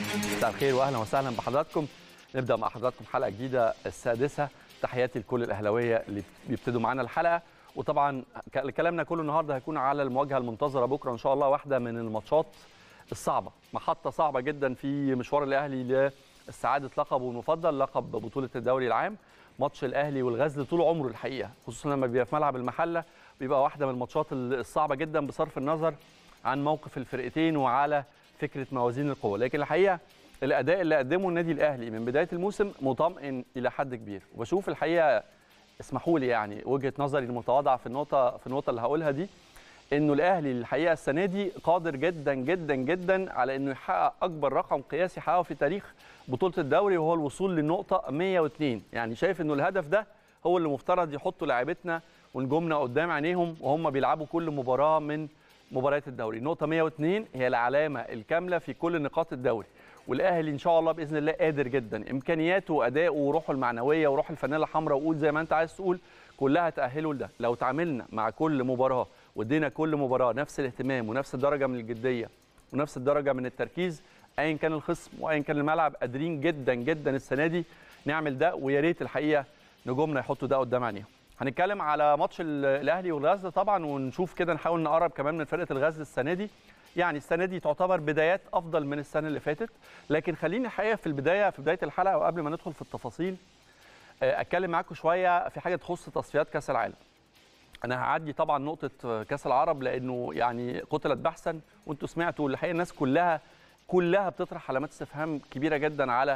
مساء الخير واهلا وسهلا بحضراتكم نبدا مع حضراتكم حلقه جديده السادسه تحياتي لكل الاهلاويه اللي بيبتدوا معانا الحلقه وطبعا ك- كلامنا كله النهارده هيكون على المواجهه المنتظره بكره ان شاء الله واحده من الماتشات الصعبه محطه صعبه جدا في مشوار الاهلي لاستعاده لقبه المفضل لقب بطوله الدوري العام ماتش الاهلي والغزل طول عمره الحقيقه خصوصا لما بيبقى في ملعب المحله بيبقى واحده من الماتشات الصعبه جدا بصرف النظر عن موقف الفرقتين وعلى فكره موازين القوه لكن الحقيقه الاداء اللي قدمه النادي الاهلي من بدايه الموسم مطمئن الى حد كبير وبشوف الحقيقه اسمحوا لي يعني وجهه نظري المتواضعه في النقطه في النقطه اللي هقولها دي انه الاهلي الحقيقه السنه دي قادر جدا جدا جدا على انه يحقق اكبر رقم قياسي حققه في تاريخ بطوله الدوري وهو الوصول للنقطه 102 يعني شايف انه الهدف ده هو اللي مفترض يحطوا لاعيبتنا ونجومنا قدام عينيهم وهم بيلعبوا كل مباراه من مباريات الدوري النقطه 102 هي العلامه الكامله في كل نقاط الدوري والاهلي ان شاء الله باذن الله قادر جدا امكانياته وادائه وروحه المعنويه وروح الفانيلا الحمراء وقول زي ما انت عايز تقول كلها تاهله لده لو تعاملنا مع كل مباراه وادينا كل مباراه نفس الاهتمام ونفس الدرجه من الجديه ونفس الدرجه من التركيز ايا كان الخصم وايا كان الملعب قادرين جدا جدا السنه دي نعمل ده ويا ريت الحقيقه نجومنا يحطوا ده قدام عينيهم هنتكلم على ماتش ال- الاهلي والغزل طبعا ونشوف كده نحاول نقرب كمان من فرقه الغزل السنه دي يعني السنه دي تعتبر بدايات افضل من السنه اللي فاتت لكن خليني الحقيقه في البدايه في بدايه الحلقه وقبل ما ندخل في التفاصيل آه، اتكلم معاكم شويه في حاجه تخص تصفيات كاس العالم انا هعدي طبعا نقطه كاس العرب لانه يعني قتلت بحثا وانتم سمعتوا الحقيقه الناس كلها كلها بتطرح علامات استفهام كبيره جدا على آه،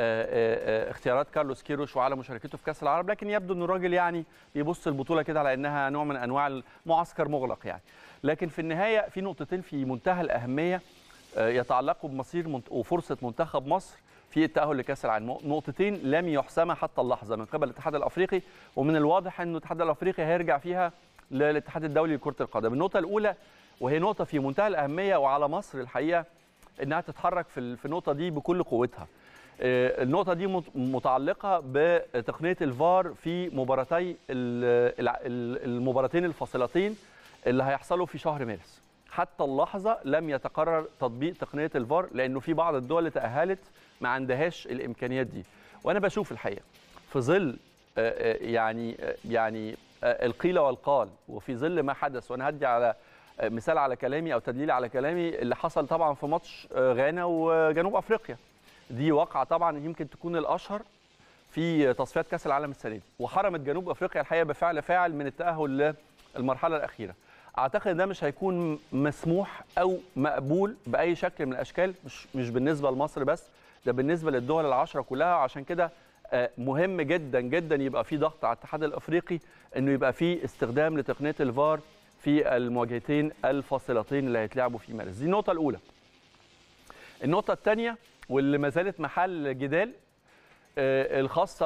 آه، آه، اختيارات كارلوس كيروش وعلى مشاركته في كاس العرب لكن يبدو ان الراجل يعني بيبص البطوله كده على انها نوع من انواع المعسكر مغلق يعني لكن في النهايه في نقطتين في منتهى الاهميه آه، يتعلقوا بمصير منت- وفرصه منتخب مصر في التاهل لكاس العالم نقطتين لم يحسما حتى اللحظه من قبل الاتحاد الافريقي ومن الواضح ان الاتحاد الافريقي هيرجع فيها للاتحاد الدولي لكره القدم النقطه الاولى وهي نقطه في منتهى الاهميه وعلى مصر الحقيقه انها تتحرك في ال- في النقطه دي بكل قوتها آه، النقطه دي مت- متعلقه بتقنيه الفار في مباراتي ال- الع- ال- المباراتين الفاصلتين اللي هيحصلوا في شهر مارس حتى اللحظه لم يتقرر تطبيق تقنيه الفار لانه في بعض الدول اللي تاهلت ما عندهاش الامكانيات دي وانا بشوف الحقيقه في ظل آه، آه، يعني آه، يعني آه، القيل والقال وفي ظل ما حدث وانا هدي على آه، مثال على كلامي او تدليل على كلامي اللي حصل طبعا في ماتش آه، غانا وجنوب افريقيا دي واقعه طبعا يمكن تكون الاشهر في تصفيات كاس العالم السنه دي وحرمت جنوب افريقيا الحقيقه بفعل فاعل من التاهل للمرحله الاخيره اعتقد ده مش هيكون مسموح او مقبول باي شكل من الاشكال مش مش بالنسبه لمصر بس ده بالنسبه للدول العشره كلها وعشان كده آه، مهم جدا جدا يبقى في ضغط على الاتحاد الافريقي انه يبقى في استخدام لتقنيه الفار في المواجهتين الفاصلتين اللي هيتلعبوا في مارس دي النقطه الاولى النقطه الثانيه واللي ما زالت محل جدال آه، الخاصه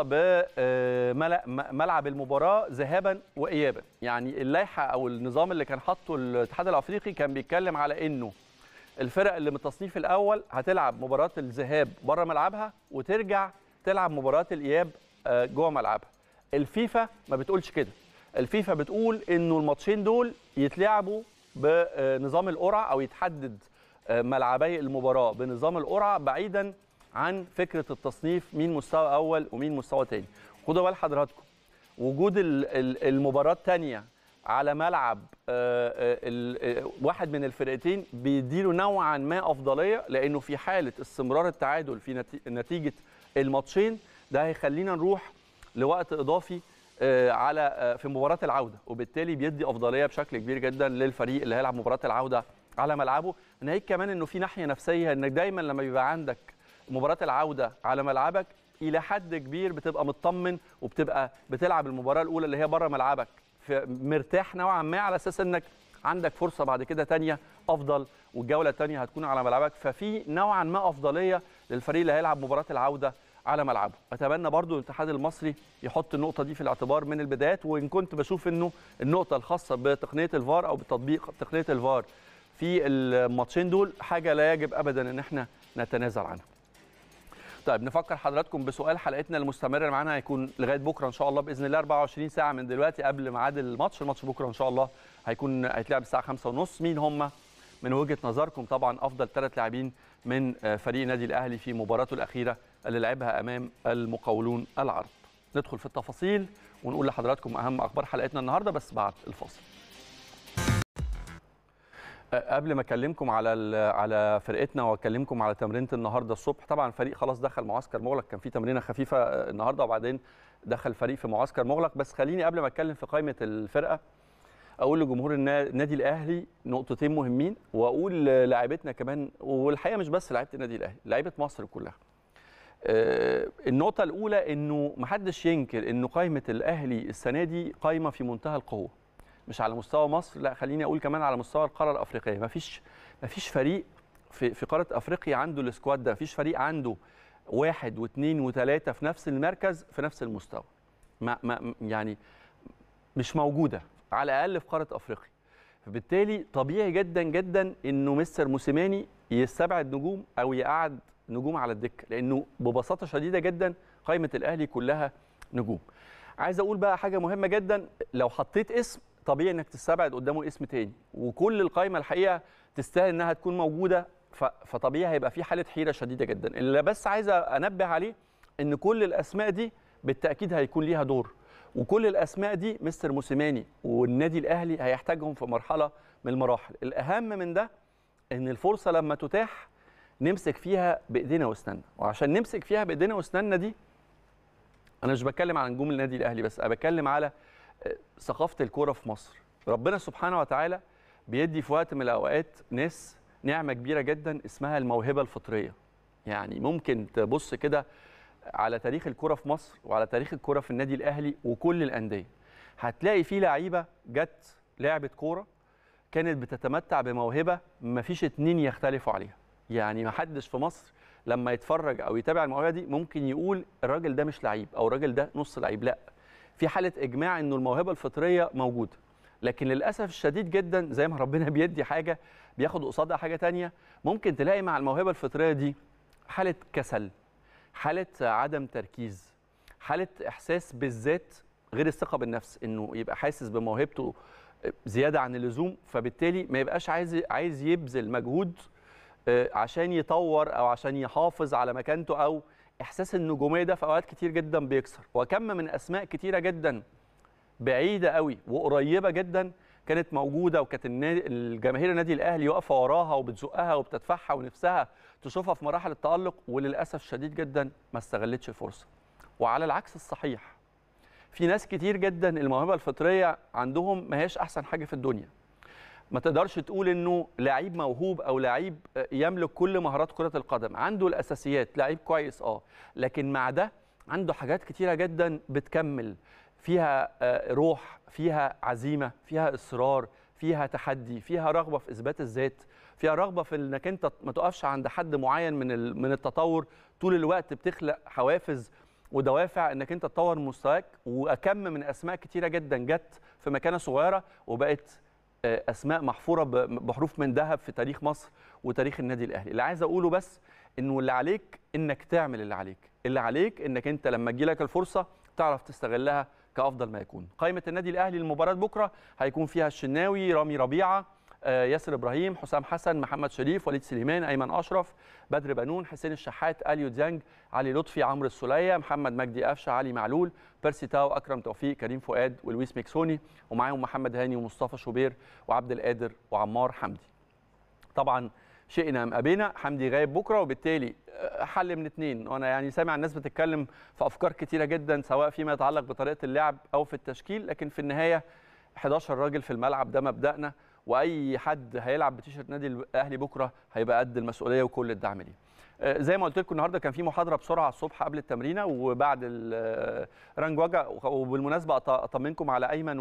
بملعب المباراه ذهابا وايابا يعني اللائحه او النظام اللي كان حاطه الاتحاد الافريقي كان بيتكلم على انه الفرق اللي من التصنيف الاول هتلعب مباراه الذهاب بره ملعبها وترجع تلعب مباراه الاياب آه، جوه ملعبها الفيفا ما بتقولش كده الفيفا بتقول انه الماتشين دول يتلعبوا بنظام القرعه او يتحدد آه، ملعبي المباراه بنظام القرعه بعيدا عن فكره التصنيف مين مستوى اول ومين مستوى تاني خدوا بال حضراتكم وجود ال- ال- المباراه الثانيه على ملعب آه، آه، ال- آه، واحد من الفرقتين بيديله نوعا ما افضليه لانه في حاله استمرار التعادل في نتي- نتيجه الماتشين ده هيخلينا نروح لوقت اضافي آه، على آه، في مباراه العوده وبالتالي بيدي افضليه بشكل كبير جدا للفريق اللي هيلعب مباراه العوده على ملعبه ناهيك كمان انه في ناحيه نفسيه انك دايما لما بيبقى عندك مباراه العوده على ملعبك الى حد كبير بتبقى مطمن وبتبقى بتلعب المباراه الاولى اللي هي بره ملعبك في- مرتاح نوعا ما على اساس انك عندك فرصه بعد كده تانية افضل والجوله الثانيه هتكون على ملعبك ففي نوعا ما افضليه للفريق اللي هيلعب مباراه العوده على ملعبه اتمنى برضو الاتحاد المصري يحط النقطه دي في الاعتبار من البدايات وان كنت بشوف انه النقطه الخاصه بتقنيه الفار او بتطبيق تقنيه الفار في الماتشين دول حاجه لا يجب ابدا ان احنا نتنازل عنها طيب نفكر حضراتكم بسؤال حلقتنا المستمره معانا هيكون لغايه بكره ان شاء الله باذن الله 24 ساعه من دلوقتي قبل ميعاد الماتش الماتش بكره ان شاء الله هيكون هيتلعب الساعه 5:30 مين هم من وجهه نظركم طبعا افضل ثلاث لاعبين من فريق النادي الاهلي في مباراته الاخيره اللي لعبها امام المقاولون العرب ندخل في التفاصيل ونقول لحضراتكم اهم اخبار حلقتنا النهارده بس بعد الفاصل قبل ما اكلمكم على على فرقتنا واكلمكم على تمرينه النهارده الصبح طبعا الفريق خلاص دخل معسكر مغلق كان في تمرينه خفيفه النهارده وبعدين دخل الفريق في معسكر مغلق بس خليني قبل ما اتكلم في قائمه الفرقه اقول لجمهور النادي الاهلي نقطتين مهمين واقول لاعيبتنا كمان والحقيقه مش بس لعيبه النادي الاهلي لعيبه مصر كلها النقطه الاولى انه محدش ينكر انه قائمه الاهلي السنه دي قائمه في منتهى القوه مش على مستوى مصر لا خليني اقول كمان على مستوى القاره الافريقيه مفيش مفيش فريق في في قاره افريقيا عنده السكواد ده مفيش فريق عنده واحد واثنين وثلاثه في نفس المركز في نفس المستوى ما ما يعني مش موجوده على الاقل في قاره افريقيا فبالتالي طبيعي جدا جدا انه مستر موسيماني يستبعد نجوم او يقعد نجوم على الدكه لانه ببساطه شديده جدا قائمه الاهلي كلها نجوم عايز اقول بقى حاجه مهمه جدا لو حطيت اسم طبيعي انك تستبعد قدامه اسم تاني وكل القائمه الحقيقه تستاهل انها تكون موجوده فطبيعي هيبقى في حاله حيره شديده جدا اللي بس عايز انبه عليه ان كل الاسماء دي بالتاكيد هيكون ليها دور وكل الاسماء دي مستر موسيماني والنادي الاهلي هيحتاجهم في مرحله من المراحل الاهم من ده ان الفرصه لما تتاح نمسك فيها بايدينا واسناننا وعشان نمسك فيها بايدينا واسناننا دي انا مش بتكلم على نجوم النادي الاهلي بس انا بتكلم على ثقافه الكوره في مصر ربنا سبحانه وتعالى بيدي في وقت من الاوقات ناس نعمه كبيره جدا اسمها الموهبه الفطريه يعني ممكن تبص كده على تاريخ الكوره في مصر وعلى تاريخ الكوره في النادي الاهلي وكل الانديه هتلاقي في لعيبه جت لعبت كوره كانت بتتمتع بموهبه ما فيش اتنين يختلفوا عليها يعني ما حدش في مصر لما يتفرج او يتابع الموهبه دي ممكن يقول الراجل ده مش لعيب او الراجل ده نص لعيب لا في حاله اجماع انه الموهبه الفطريه موجوده لكن للاسف الشديد جدا زي ما ربنا بيدي حاجه بياخد قصادها حاجه تانية ممكن تلاقي مع الموهبه الفطريه دي حاله كسل حاله عدم تركيز حاله احساس بالذات غير الثقه بالنفس انه يبقى حاسس بموهبته زياده عن اللزوم فبالتالي ما يبقاش عايز عايز يبذل مجهود عشان يطور او عشان يحافظ على مكانته او احساس النجوميه ده في اوقات كتير جدا بيكسر وكم من اسماء كتيره جدا بعيده قوي وقريبه جدا كانت موجوده وكانت الجماهير النادي الاهلي واقفه وراها وبتزقها وبتدفعها ونفسها تشوفها في مراحل التالق وللاسف شديد جدا ما استغلتش الفرصه وعلى العكس الصحيح في ناس كتير جدا الموهبه الفطريه عندهم ما هيش احسن حاجه في الدنيا ما تقدرش تقول انه لعيب موهوب او لعيب يملك كل مهارات كره القدم عنده الاساسيات لعيب كويس اه لكن مع ده عنده حاجات كتيره جدا بتكمل فيها روح فيها عزيمه فيها اصرار فيها تحدي فيها رغبه في اثبات الذات فيها رغبه في انك انت ما تقفش عند حد معين من من التطور طول الوقت بتخلق حوافز ودوافع انك انت تطور مستواك واكم من اسماء كتيره جدا جت في مكانه صغيره وبقت اسماء محفوره بحروف من ذهب في تاريخ مصر وتاريخ النادي الاهلي اللي عايز اقوله بس انه اللي عليك انك تعمل اللي عليك اللي عليك انك انت لما تجيلك الفرصه تعرف تستغلها كافضل ما يكون قائمه النادي الاهلي للمباراه بكره هيكون فيها الشناوي رامي ربيعه ياسر ابراهيم حسام حسن محمد شريف وليد سليمان ايمن اشرف بدر بنون حسين الشحات اليو ديانج علي لطفي عمرو السوليه محمد مجدي قفشه علي معلول بيرسي تاو اكرم توفيق كريم فؤاد ولويس ميكسوني ومعاهم محمد هاني ومصطفى شوبير وعبد القادر وعمار حمدي طبعا شئنا ام ابينا حمدي غايب بكره وبالتالي حل من اثنين وانا يعني سامع الناس بتتكلم في افكار كتيره جدا سواء فيما يتعلق بطريقه اللعب او في التشكيل لكن في النهايه 11 راجل في الملعب ده مبدأنا واي حد هيلعب بتيشيرت نادي الاهلي بكره هيبقى قد المسؤوليه وكل الدعم ليه زي ما قلت لكم النهارده كان في محاضره بسرعه الصبح قبل التمرينه وبعد رانجواجا وبالمناسبه اطمنكم على ايمن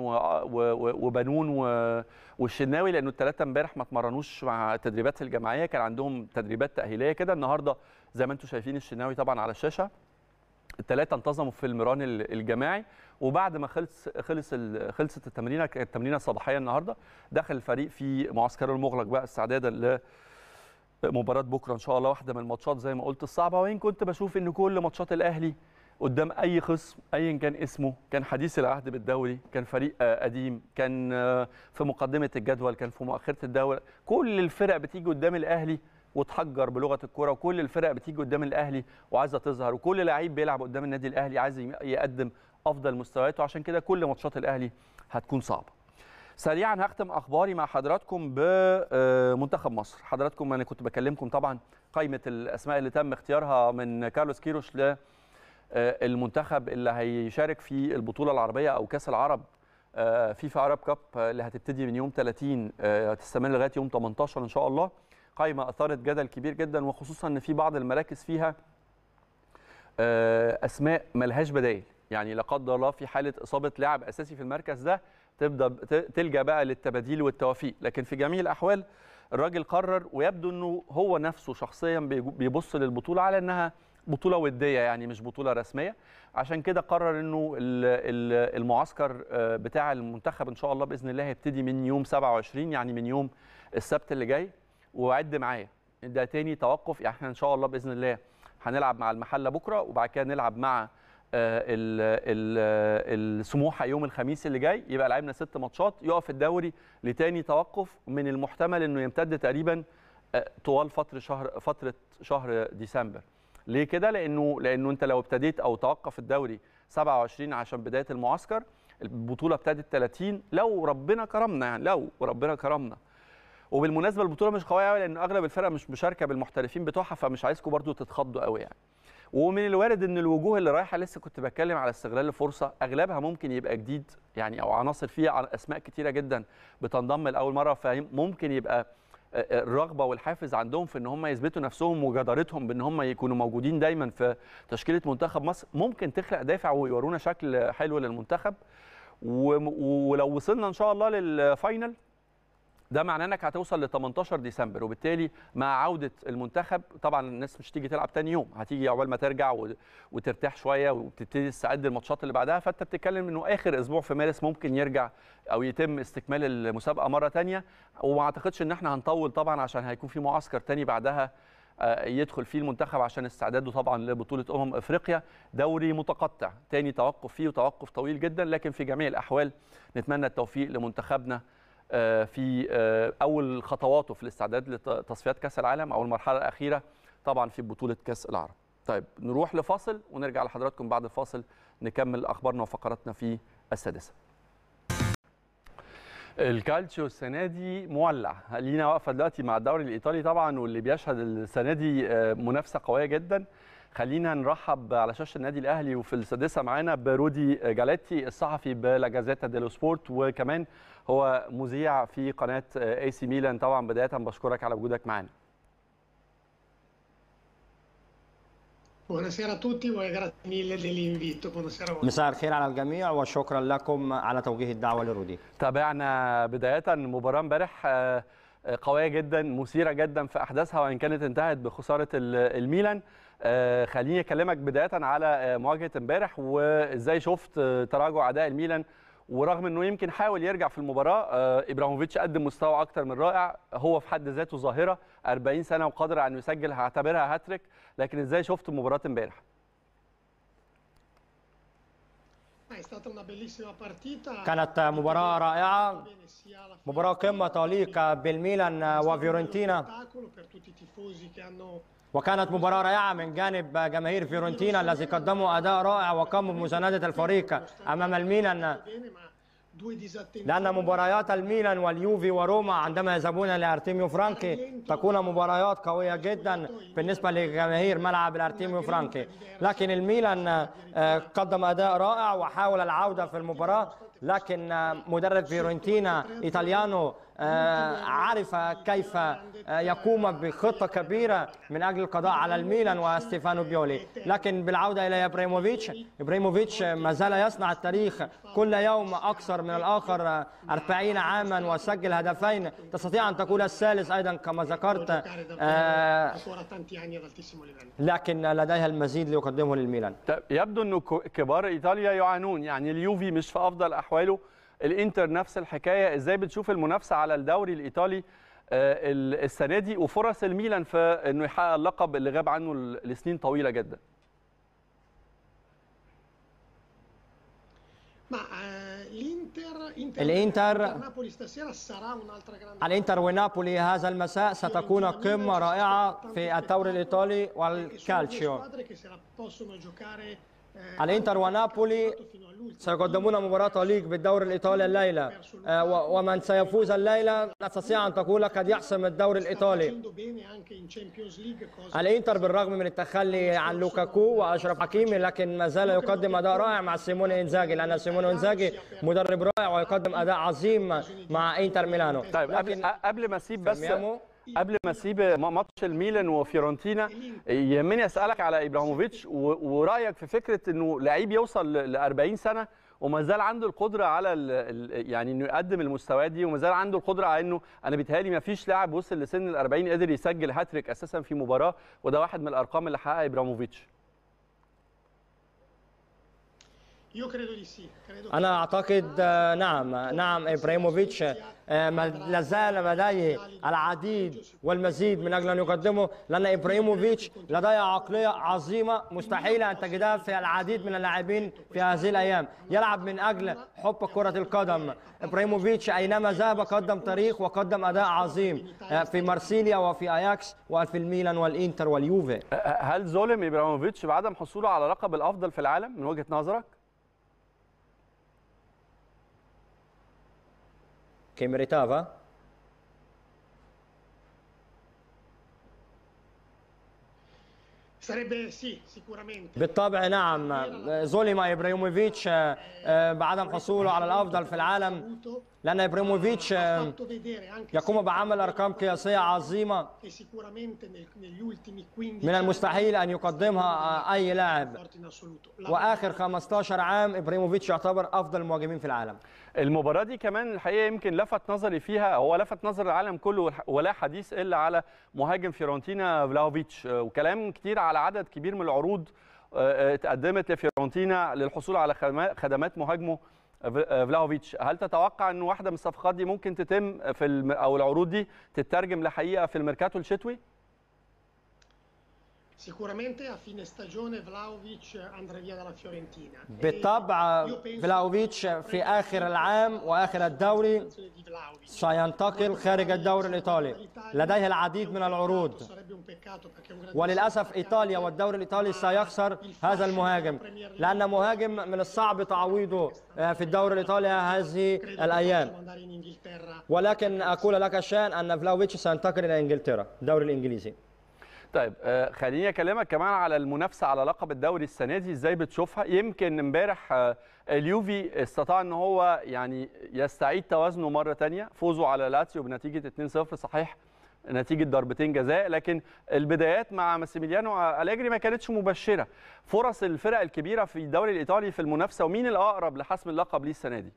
وبنون والشناوي لانه الثلاثه امبارح ما اتمرنوش مع التدريبات الجماعيه كان عندهم تدريبات تاهيليه كده النهارده زي ما انتم شايفين الشناوي طبعا على الشاشه الثلاثه انتظموا في المران الجماعي وبعد ما خلص خلص خلصت التمرينه كانت التمرينه الصباحيه النهارده دخل الفريق في معسكره المغلق بقى استعدادا لمباراه بكره ان شاء الله واحده من الماتشات زي ما قلت الصعبه وان كنت بشوف ان كل ماتشات الاهلي قدام اي خصم ايا كان اسمه كان حديث العهد بالدوري كان فريق آه، قديم كان آه، في مقدمه الجدول كان في مؤخره الدوري كل الفرق بتيجي قدام الاهلي وتحجر بلغه الكوره وكل الفرق بتيجي قدام الاهلي وعايزه تظهر وكل لعيب بيلعب قدام النادي الاهلي عايز يقدم افضل مستوياته عشان كده كل ماتشات الاهلي هتكون صعبه سريعا هختم اخباري مع حضراتكم بمنتخب مصر حضراتكم انا كنت بكلمكم طبعا قائمه الاسماء اللي تم اختيارها من كارلوس كيروش ل آه، المنتخب اللي هيشارك في البطوله العربيه او كاس العرب آه، فيفا عرب كاب آه، اللي هتبتدي من يوم 30 آه، هتستمر لغايه يوم 18 ان شاء الله قائمه اثارت جدل كبير جدا وخصوصا ان في بعض المراكز فيها آه، اسماء ملهاش بدايل يعني لا قدر الله في حاله اصابه لاعب اساسي في المركز ده تبدا ت- تلجا بقى للتباديل والتوافيق لكن في جميع الاحوال الراجل قرر ويبدو انه هو نفسه شخصيا بيجو- بيبص للبطوله على انها بطوله وديه يعني مش بطوله رسميه عشان كده قرر انه ال- ال- المعسكر آه، بتاع المنتخب ان شاء الله باذن الله هيبتدي من يوم 27 يعني من يوم السبت اللي جاي وعد معايا ده تاني توقف يعني احنا ان شاء الله باذن الله هنلعب مع المحله بكره وبعد كده نلعب مع آه، ال- ال- السموحه يوم الخميس اللي جاي يبقى لعبنا ست ماتشات يقف الدوري لتاني توقف من المحتمل انه يمتد تقريبا آه، طوال فتره شهر فتره شهر ديسمبر ليه كده لانه لانه انت لو ابتديت او توقف الدوري 27 عشان بدايه المعسكر البطوله ابتدت 30 لو ربنا كرمنا يعني لو ربنا كرمنا وبالمناسبه البطوله مش قويه قوي لان اغلب الفرق مش مشاركه بالمحترفين بتوعها فمش عايزكم برضو تتخضوا قوي يعني ومن الوارد ان الوجوه اللي رايحه لسه كنت بتكلم على استغلال الفرصه اغلبها ممكن يبقى جديد يعني او عناصر فيها عن- اسماء كتيره جدا بتنضم لاول مره فممكن يبقى آه، آه، الرغبه والحافز عندهم في ان هم يثبتوا نفسهم وجدارتهم بان هم يكونوا موجودين دايما في تشكيله منتخب مصر ممكن تخلق دافع ويورونا شكل حلو للمنتخب وم- ولو وصلنا ان شاء الله للفاينل ده معناه انك هتوصل ل 18 ديسمبر وبالتالي مع عوده المنتخب طبعا الناس مش تيجي تلعب تاني يوم هتيجي عقبال ما ترجع و- وترتاح شويه وتبتدي تستعد للماتشات اللي بعدها فانت بتتكلم انه اخر اسبوع في مارس ممكن يرجع او يتم استكمال المسابقه مره تانية وما اعتقدش ان احنا هنطول طبعا عشان هيكون في معسكر تاني بعدها آه، يدخل فيه المنتخب عشان استعداده طبعا لبطوله امم افريقيا دوري متقطع تاني توقف فيه وتوقف طويل جدا لكن في جميع الاحوال نتمنى التوفيق لمنتخبنا آه، في آه، اول خطواته في الاستعداد لتصفيات كاس العالم او المرحله الاخيره طبعا في بطوله كاس العرب. طيب نروح لفاصل ونرجع لحضراتكم بعد الفاصل نكمل اخبارنا وفقراتنا في السادسه. الكالتشيو السنه دي مولع لينا واقفه دلوقتي مع الدوري الايطالي طبعا واللي بيشهد السنه دي آه، منافسه قويه جدا خلينا نرحب على شاشه النادي الاهلي وفي السادسه معانا برودي جالاتي الصحفي بلا جازيتا ديلو سبورت وكمان هو مذيع في قناه اي سي ميلان طبعا بدايه بشكرك على وجودك معانا Buonasera a tutti e grazie mille dell'invito. Buonasera a voi. مساء الخير على الجميع وشكرا لكم على توجيه الدعوة لرودي تابعنا بدايه مباراه امبارح آه، آه، قويه جدا مثيره جدا في احداثها وان كانت انتهت بخساره ال- الميلان آه، خليني اكلمك بدايه على آه، مواجهه امبارح وازاي شفت آه، تراجع اداء الميلان ورغم انه يمكن حاول يرجع في المباراه آه، ابراهيموفيتش قدم مستوى اكتر من رائع هو في حد ذاته ظاهره 40 سنه وقادر على انه يسجل هعتبرها هاتريك لكن ازاي شفت مباراه امبارح Ah, È stata una bellissima partita. كانت مباراة رائعة Bene, sia alla fine مباراة قمة تليق بالميلان وفيورنتينا spettacolo per tutti i tifosi che hanno وكانت مباراة رائعة من جانب جماهير فيورنتينا الذي قدموا أداء رائع وقاموا بمساندة الفريق أمام الميلان bene, ma due disattenzioni. لأن مباريات الميلان واليوفي وروما عندما يذهبون لأرتيميو فرانكي تكون مباريات قوية جدا بالنسبة لجماهير ملعب الأرتيميو فرانكي لكن الميلان آه، قدم أداء رائع وحاول العودة في المباراة لكن آه، مدرب فيورنتينا إيطاليانو آه، عرف كيف آه، يقوم بخطة كبيرة من أجل القضاء على الميلان وستيفانو بيولي لكن بالعودة إلى إبراهيموفيتش إبراهيموفيتش ما زال يصنع التاريخ كل يوم أكثر من الآخر آه، 40 عاما وسجل هدفين تستطيع أن تكون الثالث أيضا كما ذكرت giocare davvero آه، ancora tanti anni ad altissimo livello. لكن لديها المزيد ليقدمه للميلان طيب يبدو انه ك- كبار ايطاليا يعانون يعني اليوفي مش في افضل احواله الانتر نفس الحكايه ازاي بتشوف المنافسه على الدوري الايطالي آه، ال- السنه دي وفرص الميلان في انه يحقق اللقب اللي غاب عنه ل- لسنين طويله جدا الإنتر Napoli stasera sarà un'altra grande الانتر ونابولي هذا المساء ستكون قمة رائعة في الدوري الإيطالي Perché sono due والكالتشيو squadre che se la possono giocare eh, الانتر ونابولي fino all'ultimo. سيقدمون مباراة ليج بالدوري الإيطالي الليلة آه، و- ومن سيفوز الليلة نستطيع أن تقول قد يحسم الدوري Sta الإيطالي facendo bene anche in Champions League, cosa الانتر بالرغم من التخلي عن لوكاكو واشرف حكيمي لكن ما زال يقدم اداء رائع مع سيموني انزاجي لان سيموني انزاجي مدرب رائع ويقدم اداء عظيم مع انتر ميلانو طيب لكن قبل قبل ما اسيب بس كلميامو. قبل ما اسيب ماتش الميلان وفيورنتينا يهمني اسالك على ابراهيموفيتش و- ورايك في فكره انه لعيب يوصل ل 40 سنه وما زال عنده القدره على ال ال يعني انه يقدم المستويات دي وما زال عنده القدره على انه انا بيتهيألي ما فيش لاعب وصل لسن ال 40 قدر يسجل هاتريك اساسا في مباراه وده واحد من الارقام اللي حققها ابراهيموفيتش Io credo di sì. Credo che انا اعتقد آه، نعم نعم ابراهيموفيتش آه، ما لا زال لديه العديد والمزيد من اجل ان يقدمه لان ابراهيموفيتش لديه عقليه عظيمه مستحيل ان تجدها في العديد من اللاعبين في هذه الايام يلعب من اجل حب كره القدم ابراهيموفيتش اينما ذهب قدم تاريخ وقدم اداء عظيم آه، في مارسيليا وفي اياكس وفي الميلان والانتر واليوفي هل ظلم ابراهيموفيتش بعدم حصوله على لقب الافضل في العالم من وجهه نظرك؟ che meritava sarebbe sì, sicuramente. بالطبع نعم ظلم ابراهيموفيتش آه، آه، بعدم حصوله على الافضل في العالم Avuto, لان ابراهيموفيتش ha آه، fatto vedere anche يقوم بعمل ارقام قياسيه عظيمه che sicuramente nel- negli ultimi 15 من المستحيل ان يقدمها آه، اي anni لاعب forti in assoluto. La- واخر 15 عام ابراهيموفيتش يعتبر افضل المهاجمين في العالم المباراة دي كمان الحقيقة يمكن لفت نظري فيها هو لفت نظر العالم كله والح- ولا حديث إلا على مهاجم فيورنتينا فلاوفيتش آه، وكلام كتير على عدد كبير من العروض آه، آه، اتقدمت لفيورنتينا للحصول على خدما- خدمات مهاجمه آه، ف- آه، فلاوفيتش هل تتوقع أن واحدة من الصفقات دي ممكن تتم في الم... أو العروض دي تترجم لحقيقة في الميركاتو الشتوي؟ Sicuramente a fine stagione Vlaovic andrà via dalla Fiorentina. E بالطبع io penso فلاوفيتش في اخر العام واخر الدوري di Vlahovic. سينتقل خارج الدوري الايطالي لديه العديد من العروض Sarebbe un peccato perché è un grande وللاسف ايطاليا والدوري الايطالي سيخسر هذا المهاجم لان مهاجم من الصعب تعويضه آه، في الدوري الايطالي هذه Credo che الايام possano andare in Inghilterra. ولكن اقول لك شيئا ان فلاوفيتش سينتقل الى انجلترا الدوري الانجليزي طيب آه، خليني اكلمك كمان على المنافسه على لقب الدوري السنه دي ازاي بتشوفها يمكن امبارح آه، اليوفي استطاع ان هو يعني يستعيد توازنه مره تانية فوزه على لاتسيو بنتيجه 2-0 صحيح نتيجه ضربتين جزاء لكن البدايات مع ماسيميليانو أليجري ما كانتش مبشره فرص الفرق الكبيره في الدوري الايطالي في المنافسه ومين الاقرب لحسم اللقب ليه السنه دي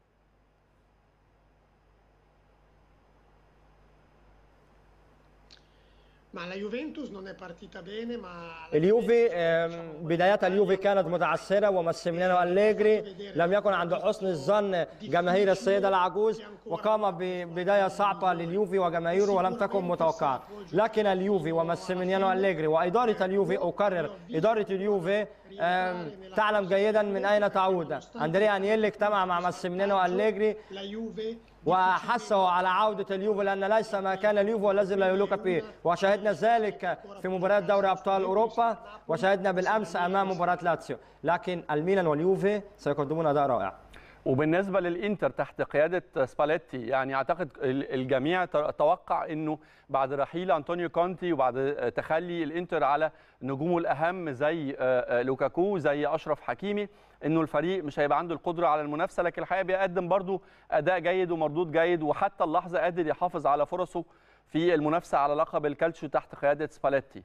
Ma la Juventus non è partita bene, ma la اليوفي Juventus, آم، diciamo, بدايات اليوفي كانت متعثره وماسيميليانو أليجري لم يكن عند حسن الظن جماهير السيده العجوز وقام ببدايه صعبه لليوفي وجماهيره ولم تكن متوقعه لكن اليوفي وماسيميليانو أليجري واداره اليوفي اكرر اداره اليوفي آم، تعلم جيدا من اين تعود اندريا انيلي اجتمع مع ماسيميليانو أليجري la Juve وحثه على عودة اليوفي لأن ليس ما كان اليوفي والذي لا يلوك به وشاهدنا ذلك في مباراة دوري أبطال أوروبا وشاهدنا بالأمس أمام مباراة لاتسيو لكن الميلان واليوفي سيقدمون أداء رائع وبالنسبه للانتر تحت قياده سباليتي يعني اعتقد ال- الجميع ت- توقع انه بعد رحيل انطونيو كونتي وبعد تخلي الانتر على نجومه الاهم زي آه، آه، لوكاكو زي اشرف حكيمي انه الفريق مش هيبقى عنده القدره على المنافسه لكن الحقيقه بيقدم برضو اداء جيد ومردود جيد وحتى اللحظه قادر يحافظ على فرصه في المنافسه على لقب الكالتشيو تحت قياده سباليتي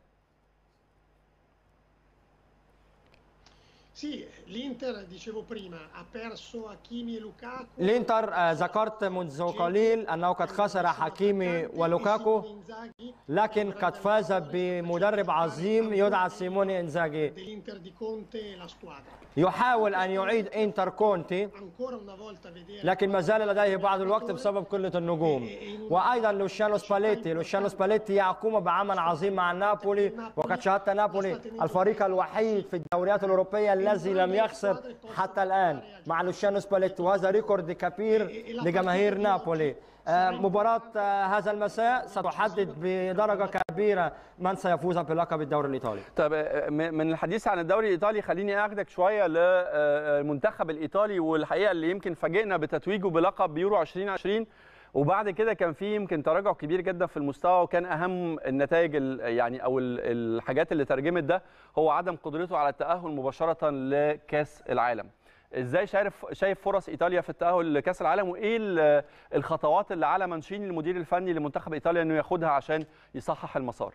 Sì, l'Inter, dicevo prima, ha perso Hakimi e Lukaku. الانتر آه، ذكرت منذ قليل أنه قد خسر حكيمي ولوكاكو Inzaghi لكن قد فاز بمدرب عظيم يدعى سيموني إنزاجي dell'Inter di Conte e la squadra. يحاول أن يعيد إنتر كونتي Ancora una volta vedere لكن ما زال لديه بعض الوقت بسبب قلة النجوم وأيضا لوشانو سباليتي لوشانو سباليتي يقوم بعمل عظيم مع نابولي وقد شاهدت نابولي الفريق الوحيد في الدوريات الأوروبية الذي لم يخسر حتى الآن مع لوشانو سباليتي وهذا ريكورد كبير لجماهير نابولي آه، مباراة آه، هذا المساء ستحدد بدرجة كبيرة من سيفوز بلقب الدوري الإيطالي طب آه، م- من الحديث عن الدوري الايطالي خليني اخدك شويه للمنتخب الايطالي والحقيقه اللي يمكن فاجئنا بتتويجه بلقب يورو 2020 وبعد كده كان في يمكن تراجع كبير جدا في المستوى وكان اهم النتائج ال- يعني او ال- الحاجات اللي ترجمت ده هو عدم قدرته على التاهل مباشره لكاس العالم ازاي شايف شايف فرص ايطاليا في التاهل لكاس العالم وايه ال- الخطوات اللي على مانشيني المدير الفني لمنتخب ايطاليا انه ياخدها عشان يصحح المسار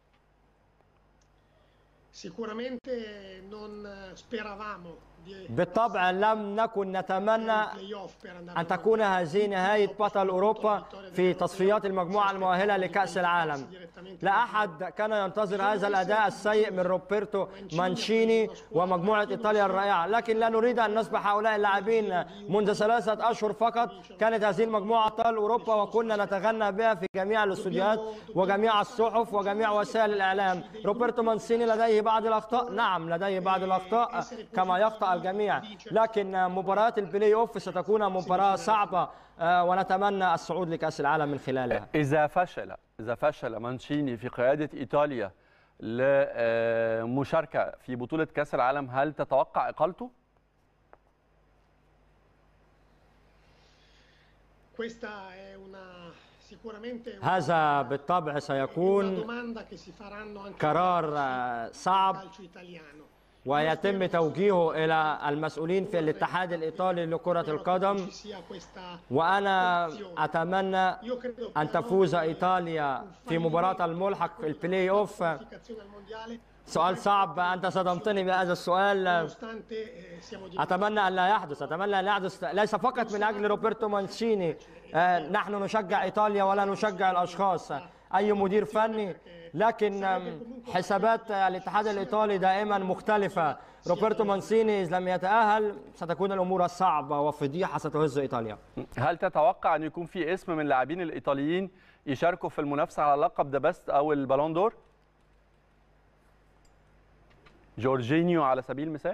Sicuramente non speravamo di بالطبع لم نكن نتمنى playoff per andare أن al تكون mondiale. هذه نهاية بطل أوروبا في تصفيات المجموعة المؤهلة لكأس العالم لا أحد كان ينتظر هذا الأداء السيء من روبرتو مانشيني ومجموعة إيطاليا الرائعة لكن لا نريد أن نصبح هؤلاء اللاعبين منذ ثلاثة أشهر فقط كانت هذه المجموعة أبطال أوروبا وكنا نتغنى بها في جميع الاستوديوهات وجميع الصحف وجميع وسائل الإعلام روبرتو مانشيني لديه بعض الأخطاء نعم لديه بعض الأخطاء كما يخطأ الجميع لكن مباريات البلاي أوف ستكون مباراة صعبة آه، ونتمنى الصعود لكأس العالم من خلالها إذا فشل إذا فشل مانشيني في قيادة إيطاليا لمشاركة في بطولة كأس العالم هل تتوقع إقالته؟ Questa è una sicuramente una, هذا بالطبع una سيكون domanda che si faranno anche قرار آه، al صعب calcio italiano. ويتم توجيهه إلى المسؤولين في الاتحاد الإيطالي لكرة Spero che القدم ci sia questa وأنا أتمنى Io credo che أن تفوز dopo إيطاليا في مباراة الملحق في البلاي أوف qualificazione al mondiale, سؤال صعب أنت صدمتني بهذا السؤال nonostante eh, siamo di أتمنى أن لا يحدث أتمنى أن لا يحدث ليس فقط من أجل روبرتو مانشيني آه، نحن نشجع إيطاليا ولا نشجع الأشخاص أي مدير فني لكن آم، حسابات الاتحاد الإيطالي دائما مختلفة روبرتو مانشيني إذا لم يتأهل ستكون الأمور صعبة وفضيحة ستهز إيطاليا هل تتوقع أن يكون في اسم من اللاعبين الإيطاليين يشاركوا في المنافسة على لقب ذا بيست أو البالون دور؟ جورجينيو على سبيل المثال؟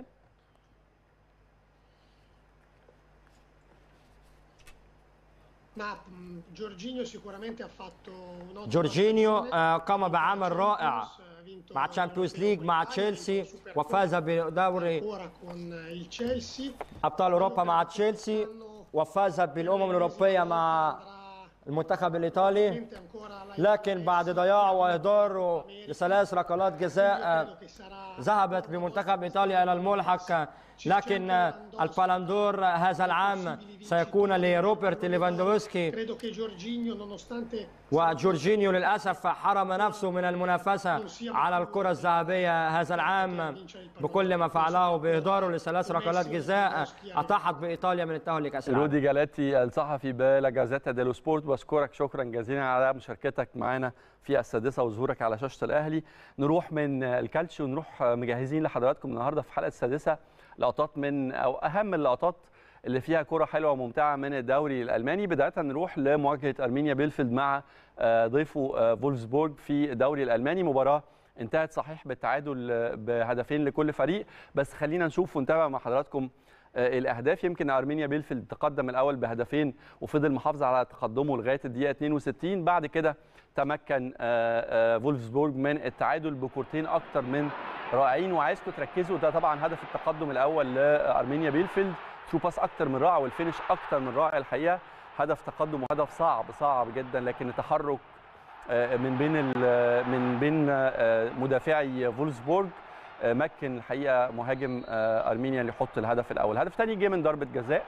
Ma mh, Jorginho sicuramente ha fatto un'ottima جورجينيو stagione. آه، قام بعمل رائع Ha vinto مع تشامبيونز ليج مع تشيلسي وفاز بدوري ora con il Chelsea. أبطال أوروبا مع تشيلسي وفاز بالأمم الأوروبية مع Andrà المنتخب الإيطالي veramente ancora alla لكن بعد ضياع وإهداره لثلاث ركلات جزاء credo che sarà ذهبت بمنتخب إيطاليا إلى الملحق لكن البالندور هذا العام سيكون لروبرت ليفاندوفسكي credo che Jorginho nonostante وجورجينيو للأسف حرم نفسه من المنافسة على الكرة الذهبية هذا العام بكل ما فعله بإهداره لثلاث ركلات جزاء أطاحت بإيطاليا من التأهل لكأس العالم رودي جالاتي الصحفي بلا جازيتا ديلو سبورت بشكرك شكرا جزيلا على مشاركتك معنا في السادسه وظهورك على شاشه الاهلي نروح من الكالتشيو ونروح مجهزين لحضراتكم النهارده في حلقه السادسه لقطات من او اهم اللقطات اللي فيها كرة حلوة وممتعة من الدوري الألماني بداية نروح لمواجهة أرمينيا بيلفيلد مع آه، ضيفه آه، فولفسبورج في الدوري الألماني مباراة انتهت صحيح بالتعادل آه، بهدفين لكل فريق بس خلينا نشوف ونتابع مع حضراتكم آه، الاهداف يمكن ارمينيا بيلفيلد تقدم الاول بهدفين وفضل محافظ على تقدمه لغايه الدقيقه 62 بعد كده تمكن آه، آه، فولفسبورج من التعادل بكورتين اكتر من رائعين وعايزكم تركزوا ده طبعا هدف التقدم الاول لارمينيا بيلفيلد ثرو باس اكتر من رائع والفينش اكتر من رائع الحقيقه هدف تقدم وهدف صعب صعب جدا لكن التحرك آه، من بين ال- من بين آه، مدافعي فولسبورج آه، مكن الحقيقه مهاجم آه، ارمينيا اللي يحط الهدف الاول الهدف الثاني جه من ضربه جزاء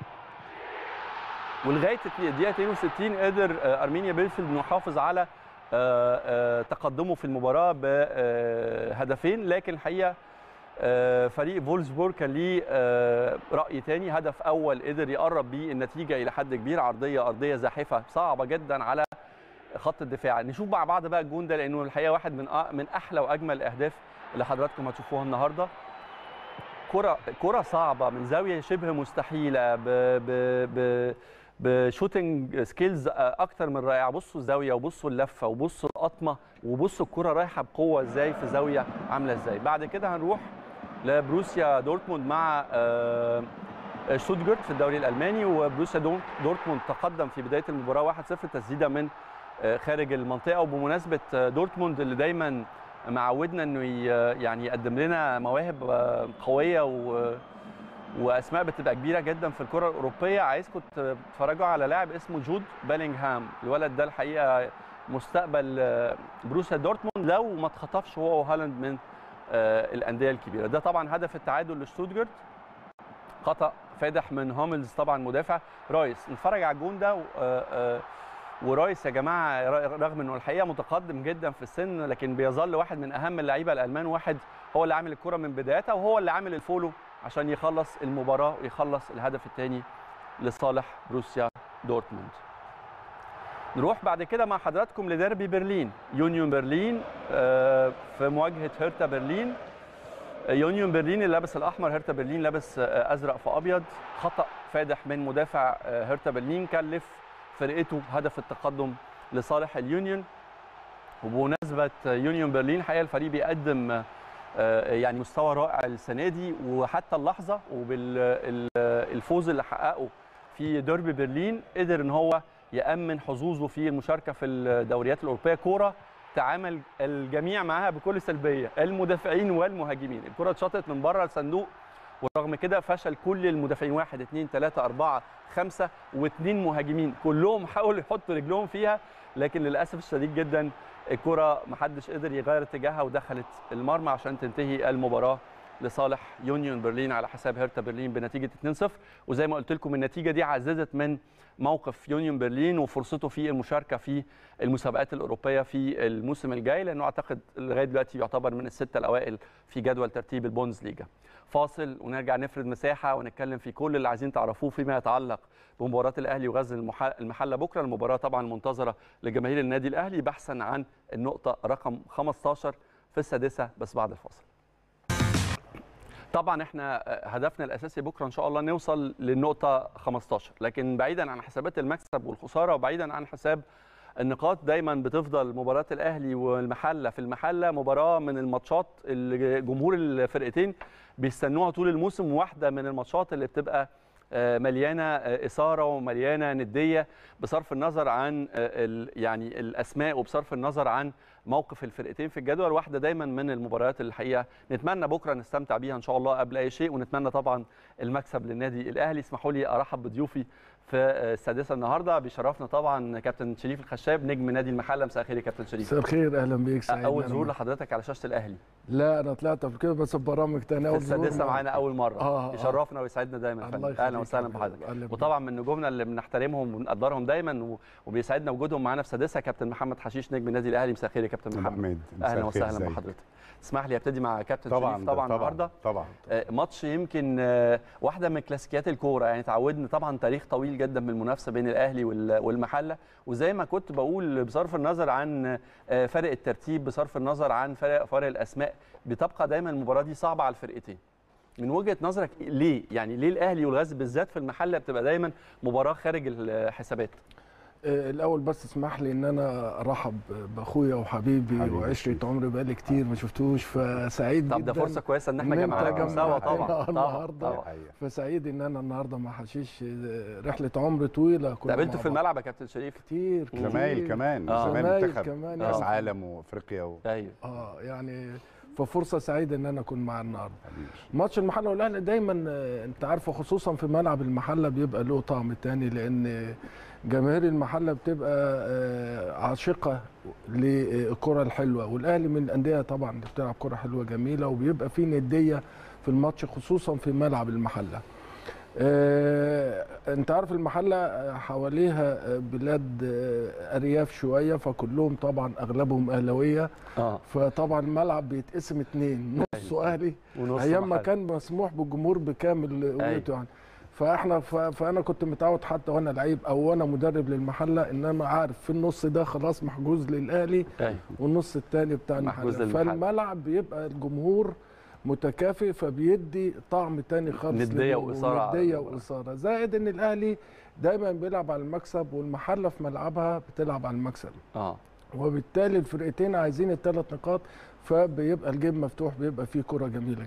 ولغايه الدقيقه 62 قدر آه، ارمينيا بيلفيلد انه يحافظ على آه، آه، تقدمه في المباراه بهدفين لكن الحقيقه آه، فريق فولسبورg كان ليه آه، راي تاني هدف اول قدر يقرب بيه النتيجه الى حد كبير عرضيه ارضيه زاحفه صعبه جدا على خط الدفاع نشوف مع بعض بقى الجون ده لانه الحقيقه واحد من أ- من احلى واجمل الاهداف اللي حضراتكم هتشوفوها النهارده كره كره صعبه من زاويه شبه مستحيله ب ب ب بشوتنج سكيلز اكتر من رائعه بصوا الزاويه وبصوا اللفه وبصوا القطمه وبصوا الكره رايحه بقوه ازاي في زاويه عامله ازاي بعد كده هنروح لبروسيا دورتموند مع آه، شتوتجارت في الدوري الالماني وبروسيا دور- دورتموند تقدم في بدايه المباراه 1-0 تسديده من آه، خارج المنطقه وبمناسبه آه، دورتموند اللي دايما معودنا انه ي- يعني يقدم لنا مواهب آه، قويه و واسماء بتبقى كبيره جدا في الكره الاوروبيه عايزكم تتفرجوا على لاعب اسمه جود بيلينغهام الولد ده الحقيقه مستقبل آه، بروسيا دورتموند لو ما اتخطفش هو وهالاند من آه، الانديه الكبيره ده طبعا هدف التعادل لشتوتجارت خطا فادح من هوملز طبعا مدافع رايس نتفرج على الجون ده و- آه، آه، ورايس يا جماعه ر- رغم انه الحقيقه متقدم جدا في السن لكن بيظل واحد من اهم اللعيبه الالمان واحد هو اللي عامل الكره من بدايتها وهو اللي عامل الفولو عشان يخلص المباراه ويخلص الهدف الثاني لصالح بروسيا دورتموند نروح بعد كده مع حضراتكم لديربي برلين يونيون برلين آه، في مواجهه هيرتا برلين يونيون برلين اللي لابس الاحمر هيرتا برلين لابس آه، ازرق في ابيض خطا فادح من مدافع آه، هيرتا برلين كلف فرقته هدف التقدم لصالح اليونيون وبمناسبه يونيون برلين حقيقه الفريق بيقدم آه، يعني مستوى رائع السنه دي وحتى اللحظه وبالفوز اللي حققه في ديربي برلين قدر ان هو يامن حظوظه في المشاركه في الدوريات الاوروبيه كوره تعامل الجميع معها بكل سلبيه المدافعين والمهاجمين الكره اتشاطت من بره الصندوق ورغم كده فشل كل المدافعين واحد اثنين ثلاثة أربعة خمسة واثنين مهاجمين كلهم حاولوا يحطوا رجلهم فيها لكن للأسف الشديد جدا الكرة محدش قدر يغير اتجاهها ودخلت المرمى عشان تنتهي المباراة لصالح يونيون برلين على حساب هيرتا برلين بنتيجة 2-0 وزي ما قلت لكم النتيجة دي عززت من موقف يونيون برلين وفرصته في المشاركة في المسابقات الأوروبية في الموسم الجاي لأنه أعتقد لغاية دلوقتي يعتبر من الستة الأوائل في جدول ترتيب البونز ليجا فاصل ونرجع نفرد مساحة ونتكلم في كل اللي عايزين تعرفوه فيما يتعلق بمباراة الأهلي وغزل المح- المحلة بكرة المباراة طبعا منتظرة لجماهير النادي الأهلي بحثا عن النقطة رقم 15 في السادسة بس بعد الفاصل طبعا احنا هدفنا الاساسي بكره ان شاء الله نوصل للنقطه 15 لكن بعيدا عن حسابات المكسب والخساره وبعيدا عن حساب النقاط دايما بتفضل مباراه الاهلي والمحله في المحله مباراه من الماتشات اللي جمهور الفرقتين بيستنوها طول الموسم واحده من الماتشات اللي بتبقى آه، مليانه آه، اثاره ومليانه نديه بصرف النظر عن آه، ال- يعني الاسماء وبصرف النظر عن موقف الفرقتين في الجدول واحده دايما من المباريات اللي الحقيقه نتمنى بكره نستمتع بيها ان شاء الله قبل اي شيء ونتمنى طبعا المكسب للنادي الاهلي اسمحوا لي ارحب بضيوفي في آه، السادسه النهارده بيشرفنا طبعا كابتن شريف الخشاب نجم نادي المحله مساء الخير يا كابتن شريف مساء الخير اهلا بيك سعيد اول أنا ظهور معك. لحضرتك على شاشه الاهلي لا انا طلعت قبل كده بس ببرامج تانية في اول ظهور السادسه معك. معانا اول مره آه، آه. يشرفنا ويسعدنا دايما يا الله فندم. يخليك اهلا وسهلا يا حبيبي. بحضرتك أهلا بيك. وطبعا من نجومنا اللي بنحترمهم ونقدرهم دايما و- وبيسعدنا وجودهم معانا في سادسه كابتن محمد حشيش نجم النادي الاهلي مساء الخير يا كابتن أبو محمد حميد مساء اهلا الخير، وسهلا إزيك؟ بحضرتك اسمح لي ابتدي مع كابتن طبعا شريف طبعا النهارده طبعا آه، ماتش يمكن آه، واحده من كلاسيكيات الكوره يعني تعودنا طبعا تاريخ طويل جدا من المنافسه بين الاهلي وال- والمحله وزي ما كنت بقول بصرف النظر عن آه، فرق الترتيب بصرف النظر عن فرق فرق الاسماء بتبقى دايما المباراه دي صعبه على الفرقتين من وجهه نظرك ليه يعني ليه الاهلي والغزل بالذات في المحله بتبقى دايما مباراه خارج الحسابات آه، الاول بس اسمح لي ان انا ارحب باخويا وحبيبي حبيبي وعشره شريف. عمري بقالي كتير ما شفتوش فسعيد طب جدا ده فرصه كويسه ان احنا إن أنت جمعناكم سوا جمعتنا طبعا طبعا النهاردة. طبعا حقيقة. فسعيد ان انا النهارده ما حشيش آه، رحله عمر طويله كنا قابلته مع في بعض. الملعب يا كابتن شريف كتير كتير زمايل كمان آه. زمان زمايل منتخب كمان، كاس آه. عالم وافريقيا و... ايوه اه يعني ففرصه سعيده ان انا اكون معاه النهارده حبيبي. ماتش المحله والاهلي دايما آه، انت عارفه خصوصا في ملعب المحله بيبقى له طعم تاني لان جماهير المحله بتبقى آه، عاشقه للكره الحلوه والاهلي من الانديه طبعا اللي بتلعب كره حلوه جميله وبيبقى في نديه في الماتش خصوصا في ملعب المحله آه، انت عارف المحله آه، حواليها آه، بلاد آه، ارياف شويه فكلهم طبعا اغلبهم اهلاويه اه فطبعا الملعب بيتقسم اتنين نصه اهلي ونص ايام ما محل. كان مسموح بالجمهور بكامل قوته يعني فاحنا ف- فانا كنت متعود حتى وانا لعيب او وانا مدرب للمحله ان انا عارف في النص ده خلاص محجوز للاهلي ايوه والنص الثاني بتاع محجوز المحله للمحل. فالملعب بيبقى الجمهور متكافئ فبيدي طعم تاني خالص ندية لل- وإثارة على ندية المباراة. واثاره زائد ان الاهلي دايما بيلعب على المكسب والمحله في ملعبها بتلعب على المكسب اه وبالتالي الفرقتين عايزين الثلاث نقاط فبيبقى الجيم مفتوح بيبقى فيه كرة جميلة جدا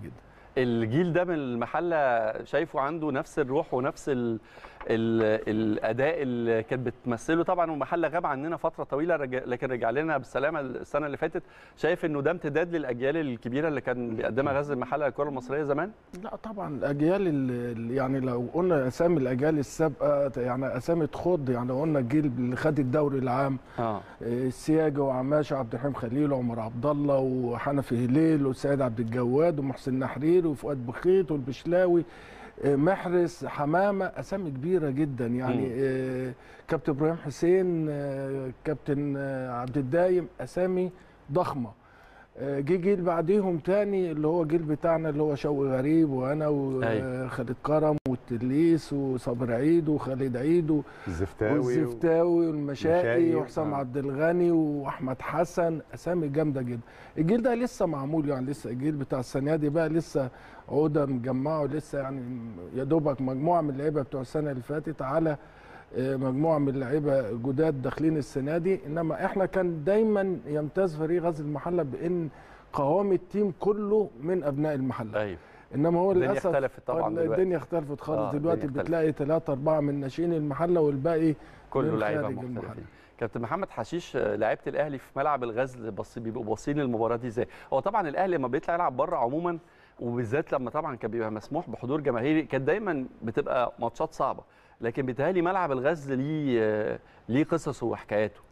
الجيل ده من المحله شايفه عنده نفس الروح ونفس ال ال الاداء اللي كانت بتمثله طبعا والمحله غاب عننا فتره طويله رجع لكن رجع لنا بالسلامه السنه اللي فاتت شايف انه ده امتداد للاجيال الكبيره اللي كان بيقدمها غزل المحله للكره المصريه زمان لا طبعا الاجيال ال- يعني لو قلنا اسامي الاجيال السابقه يعني اسامي تخض يعني لو قلنا الجيل اللي خد الدوري العام اه السياجة وعماشة عبد الحليم خليل وعمر عبد الله وحنفي هليل وسيد عبد الجواد ومحسن نحرير وفؤاد بخيت والبشلاوي آه، محرز حمامة أسامي كبيرة جدا يعني مم. آه، كابتن إبراهيم حسين آه، كابتن آه، عبد الدايم أسامي ضخمة آه، جه جيل بعديهم تاني اللي هو جيل بتاعنا اللي هو شوقي غريب وانا أيوة. وخالد كرم والتليس وصابر عيد وخالد عيد و- الزفتاوي والزفتاوي والمشائي مشائي، وحسام آه. عبد الغني واحمد حسن اسامي جامده جدا الجيل ده لسه معمول يعني لسه الجيل بتاع السنه دي بقى لسه عوده مجمعه لسه يعني يا دوبك مجموعه من اللعيبه بتوع السنه اللي فاتت على آه، مجموعه من اللعيبه جداد داخلين السنه دي انما احنا كان دايما يمتاز فريق غزل المحله بان قوام التيم كله من ابناء المحله ايوه انما هو الدنيا للاسف اختلفت طبعا ال- دلوقتي. الدنيا اختلفت خالص آه، دلوقتي الدنيا اختلفت. بتلاقي ثلاثة أربعة من ناشئين المحلة والباقي كله من لعيبه خارج مختلفين المحل. كابتن محمد حشيش آه، لعيبه الاهلي في ملعب الغزل بص بيبقوا باصين للمباراه دي ازاي هو طبعا الاهلي لما بيطلع يلعب بره عموما وبالذات لما طبعا كان بيبقى مسموح بحضور جماهيري كانت دايما بتبقى ماتشات صعبه لكن بيتهيألي ملعب الغزل ليه آه، ليه قصصه وحكاياته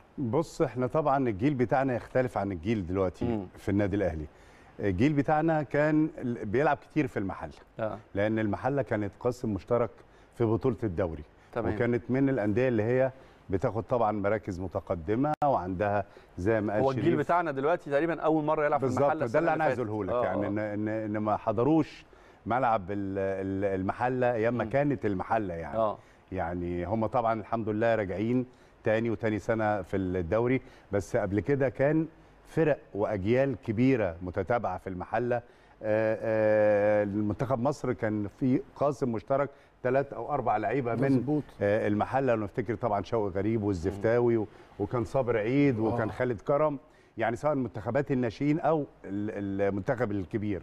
بص احنا طبعا الجيل بتاعنا يختلف عن الجيل دلوقتي مم. في النادي الاهلي الجيل بتاعنا كان ال- بيلعب كتير في المحله اه لان المحله كانت قسم مشترك في بطوله الدوري تمام وكانت من الانديه اللي هي بتاخد طبعا مراكز متقدمه وعندها زي ما قال هو الجيل شريف بتاعنا دلوقتي تقريبا اول مره يلعب في المحله بالظبط ده السنة اللي انا عايز فاتت. اقوله لك آه، يعني آه. ان ان ان ما حضروش ملعب ال- ال- المحله ايام ما مم. كانت المحله يعني اه يعني هم طبعا الحمد لله راجعين تاني وتاني سنه في الدوري بس قبل كده كان فرق واجيال كبيره متتابعه في المحله آه، آه، المنتخب مصر كان في قاسم مشترك ثلاث او اربع لعيبه من مظبوط آه، المحله لو نفتكر طبعا شوقي غريب والزفتاوي و- وكان صابر عيد وكان آه. خالد كرم يعني سواء منتخبات الناشئين او ال- المنتخب الكبير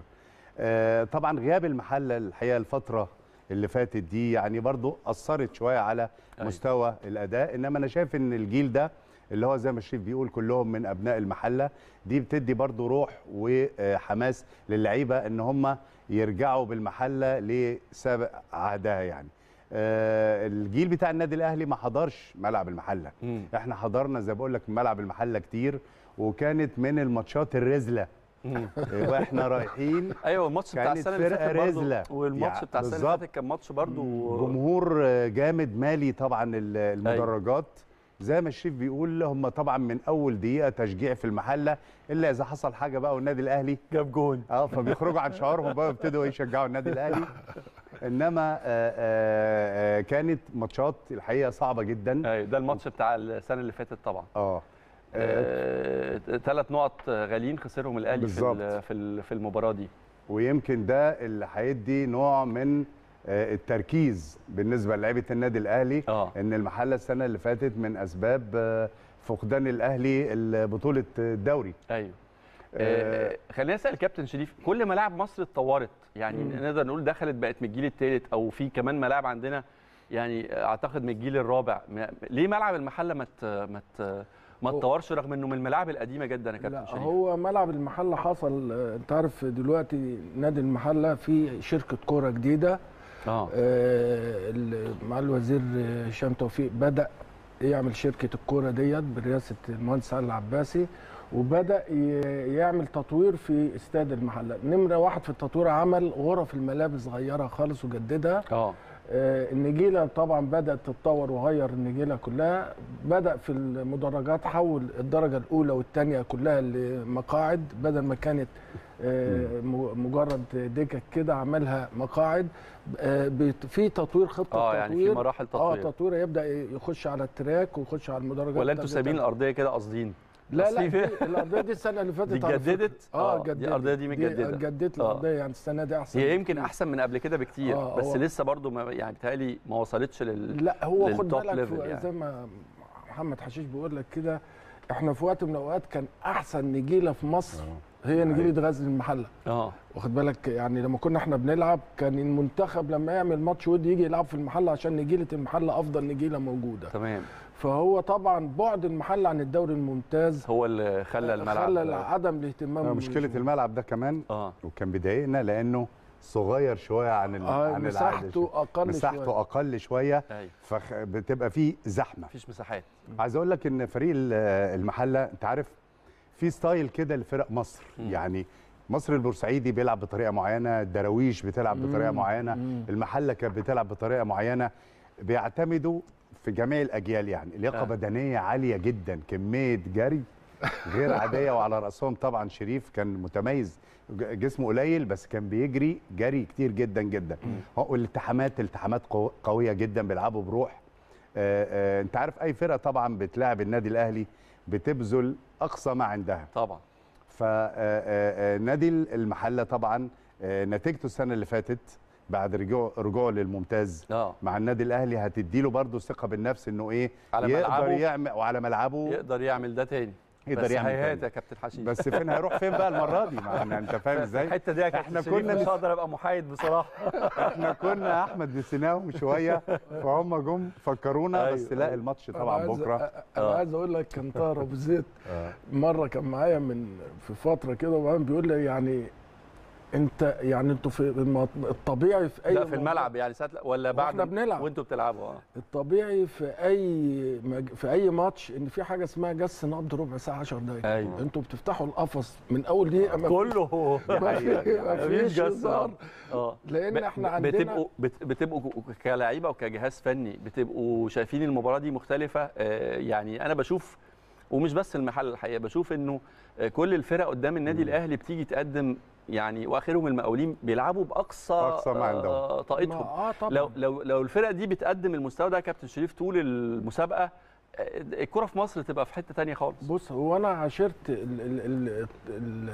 آه، طبعا غياب المحله الحقيقه الفتره اللي فاتت دي يعني برضو اثرت شويه على أيوة. مستوى الاداء انما انا شايف ان الجيل ده اللي هو زي ما الشريف بيقول كلهم من ابناء المحله دي بتدي برضو روح وحماس للعيبه ان هم يرجعوا بالمحله لسابق عهدها يعني آه، الجيل بتاع النادي الاهلي ما حضرش ملعب المحله مم. احنا حضرنا زي بقول لك ملعب المحله كتير وكانت من الماتشات الرزله مم. آه، واحنا رايحين ايوه الماتش بتاع كانت السنه اللي فرقة فاتت برضه رزلة. والماتش يعني بتاع السنه اللي بالظبط. فاتت كان ماتش برضه جمهور آه، جامد مالي طبعا ال- المدرجات زي ما الشريف بيقول هم طبعا من اول دقيقه تشجيع في المحله الا اذا حصل حاجه بقى والنادي الاهلي جاب جون اه فبيخرجوا عن شعورهم بقى ويبتدوا يشجعوا النادي الاهلي انما آه، آه، آه، كانت ماتشات الحقيقه صعبه جدا ايوه ده الماتش بتاع السنه اللي فاتت طبعا اه آه، ثلاث نقط غاليين خسرهم الاهلي في بالظبط. ال- في ال- في المباراه دي ويمكن ده اللي هيدي نوع من آه، التركيز بالنسبه لعيبه النادي الاهلي اه ان المحله السنه اللي فاتت من اسباب آه، فقدان الاهلي بطوله الدوري ايوه آه، آه، خلينا نسال كابتن شريف كل ملاعب مصر اتطورت يعني مم. نقدر نقول دخلت بقت من الجيل الثالث او في كمان ملاعب عندنا يعني اعتقد من الجيل الرابع ما- ليه ملعب المحله ما ت- ما ت- ما هو- اتطورش رغم انه من الملاعب القديمه جدا يا لا كابتن شريف هو ملعب المحله حصل آه، انت عارف دلوقتي نادي المحله في شركه كوره جديده اه آه، ال- مع الوزير آه، هشام توفيق بدا يعمل شركه الكوره ديت برئاسه المهندس علي العباسي وبدا ي- يعمل تطوير في استاد المحله نمره واحد في التطوير عمل غرف الملابس صغيره خالص وجددها اه آه، النجيله طبعا بدات تتطور وغير النجيله كلها بدا في المدرجات حول الدرجه الاولى والثانيه كلها لمقاعد بدل ما كانت آه، م- مجرد دكك كده عملها مقاعد آه، بت- في تطوير خطه اه يعني في تطوير مراحل اه تطوير تطوير يبدا يخش على التراك ويخش على المدرجات ولا انتوا بتاعت- سايبين الارضيه كده قاصدين لا أصل لا في- دي- الارضيه دي السنه اللي فاتت دي على فكرة. اتجددت؟ اه آه، دي جددت الأرضية دي متجددة. جددت آه. الارضيه يعني السنه دي احسن هي يمكن بكتير. احسن من قبل كده بكتير آه، بس هو- لسه برضو ما يعني بتهيألي ما وصلتش لل لا هو خد للتوب بالك ليفل في- يعني. زي ما محمد حشيش بيقول لك كده احنا في وقت من الاوقات كان احسن نجيله في مصر هي نجيله غزل المحله اه واخد بالك يعني لما كنا احنا بنلعب كان المنتخب لما يعمل ماتش ودي يجي يلعب في المحله عشان نجيله المحله افضل نجيله موجوده تمام فهو طبعا بعد المحله عن الدوري الممتاز هو اللي خلى الملعب خلى عدم الاهتمام آه، مشكله بالموضوع. الملعب ده كمان اه وكان بيضايقنا لانه صغير شويه عن ال- آه، عن العادة مساحته شوية. أقل مساحته شوية. اقل شويه ايوه فبتبقى فيه زحمه مفيش مساحات عايز اقول لك ان فريق ال- المحله انت عارف في ستايل كده لفرق مصر مم. يعني مصر البورسعيدي بيلعب بطريقه معينه الدراويش بتلعب بطريقه مم. معينه مم. المحله كانت بتلعب بطريقه معينه بيعتمدوا في جميع الاجيال يعني لياقه آه. بدنيه عاليه جدا كميه جري غير عاديه وعلى راسهم طبعا شريف كان متميز ج- جسمه قليل بس كان بيجري جري كتير جدا جدا هو- والالتحامات التحامات قو- قويه جدا بيلعبوا بروح آه، آه، انت عارف اي فرقه طبعا بتلاعب النادي الاهلي بتبذل اقصى ما عندها طبعا فنادي المحله طبعا آه، نتيجته السنه اللي فاتت بعد رجوع رجوعه للممتاز اه مع النادي الاهلي هتديله برضه ثقه بالنفس انه ايه على يقدر ملعبه. يعمل وعلى ملعبه يقدر يعمل ده تاني يقدر بس يعمل هيهات تاني. يا كابتن حشيش بس فين هيروح فين بقى المره دي ما أنا- انت فاهم ازاي الحته دي يا كابتن احنا شريف كنا مش هقدر ابقى محايد بصراحه احنا كنا احمد نسيناهم شويه فهم جم فكرونا أيوة، بس لا أيوة. الماتش أنا طبعا عايز- بكره انا آه. عايز اقول لك كان طاهر ابو زيد آه. مره كان معايا من في فتره كده وبعدين بيقول لي يعني انت يعني انتوا في الم- الطبيعي في اي لا في موضوع- الملعب يعني ساعه ولا بعد واحنا بنلعب. وانتوا بتلعبوا اه الطبيعي في اي مج... في اي ماتش ان في حاجه اسمها جس نبض ربع ساعه 10 دقائق ايوه انتوا بتفتحوا القفص من اول دقيقه ما كله ما حقيقة، دي حقيقة. فيش مفيش جس هزار اه لان ب- احنا ب- عندنا بتبقوا بت- بتبقوا كلاعيبه وكجهاز فني بتبقوا شايفين المباراه دي مختلفه آه، يعني انا بشوف ومش بس المحل الحقيقه بشوف انه آه، كل الفرق قدام النادي الاهلي بتيجي تقدم يعني واخرهم المقاولين بيلعبوا باقصى أقصى ما عندهم. آه، ما- طاقتهم اه طبعا لو لو لو الفرق دي بتقدم المستوى ده يا كابتن شريف طول المسابقه آه، الكره في مصر تبقى في حته تانية خالص بص هو انا عاشرت ال ال ال ال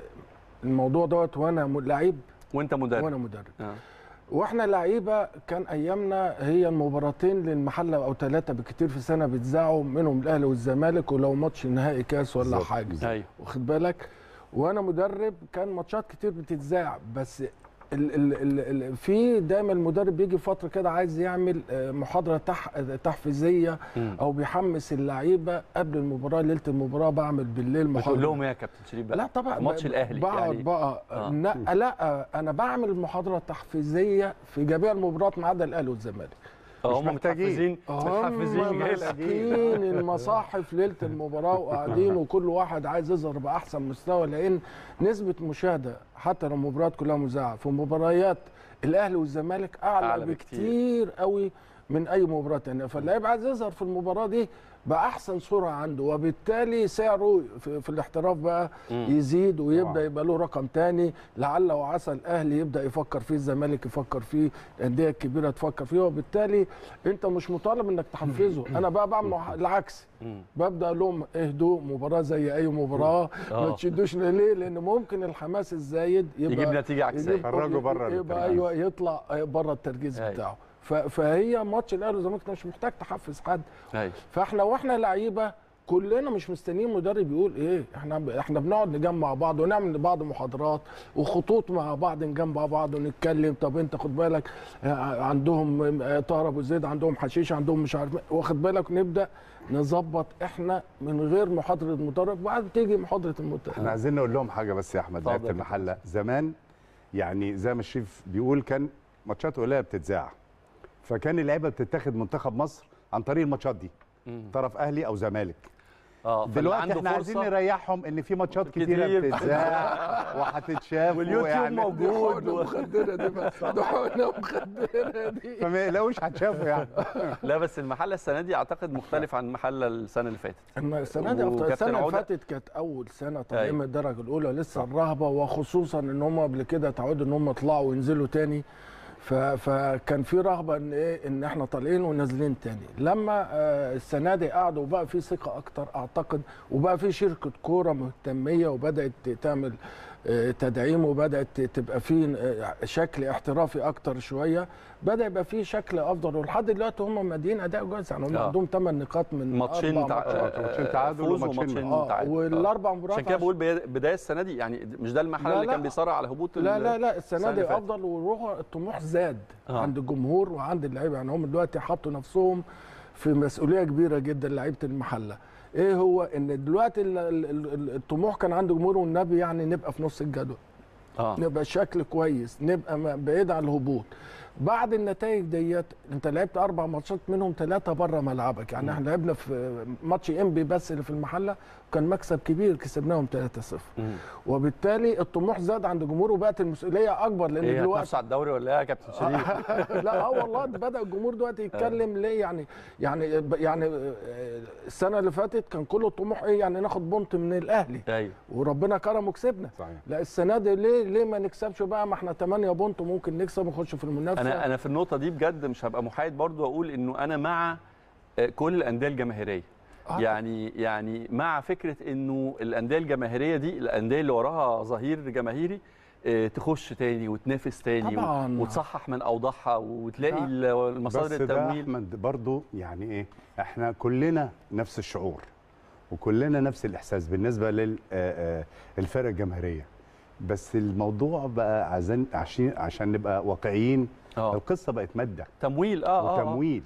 الموضوع دوت وانا م- لعيب وانت مدرب وانا مدرب آه. واحنا لعيبه كان ايامنا هي المباراتين للمحله او ثلاثه بكتير في سنه بيتذاعوا منهم الاهلي والزمالك ولو ماتش نهائي كاس ولا بالظبط، حاجه بالظبط. ايوه واخد بالك وانا مدرب كان ماتشات كتير بتتذاع بس ال ال ال ال في دايما المدرب بيجي فتره كده عايز يعمل آه، محاضره تح تحفيزيه مم. او بيحمس اللعيبه قبل المباراه ليله المباراه بعمل بالليل محاضره بتقول لهم ايه يا كابتن شريف بقى لا طبعا ماتش ب- الاهلي بقعد يعني بقى آه. لا لا انا بعمل محاضره تحفيزيه في جميع المباريات ما عدا الاهلي والزمالك آه، مش هم محتاجين. متحفزين متحفزين هم جدا ماسكين المصاحف ليله المباراه وقاعدين وكل واحد عايز يظهر باحسن مستوى لان نسبه مشاهده حتى لو المباريات كلها مذاعه في مباريات الاهلي والزمالك اعلى, أعلى أعلى بكتير. بكتير قوي من اي مباراه ثانيه فاللاعب عايز يظهر في المباراه دي باحسن صوره عنده وبالتالي سعره في, في الاحتراف بقى مم. يزيد ويبدا طبعاً. يبقى له رقم تاني لعل وعسى الاهلي يبدا يفكر فيه الزمالك يفكر فيه الانديه الكبيره تفكر فيه وبالتالي انت مش مطالب انك تحفزه انا بقى بعمل العكس مم. ببدا اقول لهم اهدوا مباراه زي اي مباراه ما آه. تشدوش ليه لان ممكن الحماس الزايد يبقى يجيب نتيجه عكسيه يجيب- خرجوا بره يبقى التركيز. ايوه يطلع بره التركيز أيوة. بتاعه ف- فهي ماتش الاهلي والزمالك مش محتاج تحفز حد ايوه فاحنا واحنا لعيبه كلنا مش مستنيين مدرب يقول ايه احنا احنا بنقعد نجمع بعض ونعمل لبعض محاضرات وخطوط مع بعض نجمع بعض ونتكلم طب انت خد بالك آه، عندهم آه، طاهر ابو زيد عندهم حشيش عندهم مش عارف إيه، واخد بالك نبدا نظبط احنا من غير محاضره المدرب وبعد تيجي محاضره المدرب احنا عايزين نقول لهم حاجه بس يا احمد اتفضل لعيبه يا المحله زمان يعني زي ما الشريف بيقول كان ماتشات قليله بتتذاع فكان اللعيبه بتتاخد منتخب مصر عن طريق الماتشات دي مم. طرف اهلي او زمالك اه فاللي دلوقتي عنده احنا عايزين فرصة نريحهم ان في ماتشات كتيره كتير. بتتذاع وهتتشاف واليوتيوب ويعني- موجود دي مخدره دي بقى دي حقنة مخدره دي فما يقلقوش هتشافوا يعني لا بس المحله السنه دي اعتقد مختلف عن المحله السنه اللي فاتت اما السنه دي أفضل. وكابتن السنه اللي عودة. فاتت كانت اول سنه طالعين أيوة. من الدرجه الاولى لسه الرهبه وخصوصا ان هم قبل كده اتعودوا ان هم يطلعوا وينزلوا تاني ف... فكان في رهبه ان ايه ان احنا طالعين ونازلين تاني لما آه، السنه دي قعدوا وبقى في ثقه اكتر اعتقد وبقى في شركه كوره مهتميه وبدات تعمل آه، تدعيمه بدات تبقى فيه آه، شكل احترافي اكتر شويه بدا يبقى فيه شكل افضل ولحد دلوقتي هم مادين اداء كويس يعني هم آه. عندهم 8 نقاط من ماتشين أربع تع... ماتشات. آه، ماتشين تعادل فوز وماتشين وماتشين اه تعادل والاربع مباريات عشان كده عش- بقول بدا- بدايه السنه دي يعني مش ده المحل لا، اللي كان لا. بيصارع على هبوط لا ال- لا لا السنه السنة دي اللي فاتت. افضل والروح الطموح زاد آه. آه. عند الجمهور وعند اللعيبه يعني هم دلوقتي حطوا نفسهم في مسؤوليه كبيره جدا لعيبه المحله ايه هو ان دلوقتي ال- ال- ال- الطموح كان عند الجمهور والنبي يعني نبقى في نص الجدول اه نبقى شكل كويس نبقى م- بعيد عن الهبوط بعد النتائج ديت انت لعبت اربع ماتشات منهم ثلاثه بره ملعبك يعني احنا لعبنا في ماتش انبي بس اللي في المحله كان مكسب كبير كسبناهم 3-0 مم. وبالتالي الطموح زاد عند الجمهور وبقت المسؤوليه اكبر لان ايه دلوقتي هتنافسوا على الدوري ولا ايه يا كابتن شريف؟ لا اه والله بدا الجمهور دلوقتي يتكلم ليه يعني يعني يعني آه، السنه اللي فاتت كان كل الطموح ايه يعني ناخد بونت من الاهلي ايوه وربنا كرم وكسبنا صحيح لا السنه دي ليه ليه ما نكسبش بقى ما احنا 8 بونت وممكن نكسب ونخش في المنافسه انا انا في النقطه دي بجد مش هبقى محايد برضو واقول انه انا مع آه، كل الانديه الجماهيريه آه. يعني يعني مع فكره انه الانديه الجماهيريه دي الانديه اللي وراها ظهير جماهيري آه، تخش تاني وتنافس تاني و- طبعاً. وتصحح من اوضاعها وتلاقي لا. ال- بس المصادر ده التمويل احمد برضو يعني ايه احنا كلنا نفس الشعور وكلنا نفس الاحساس بالنسبه للفرق الجماهيريه بس الموضوع بقى عشان عشان عشان نبقى واقعيين اه القصه بقت ماده تمويل اه اه آه. وتمويل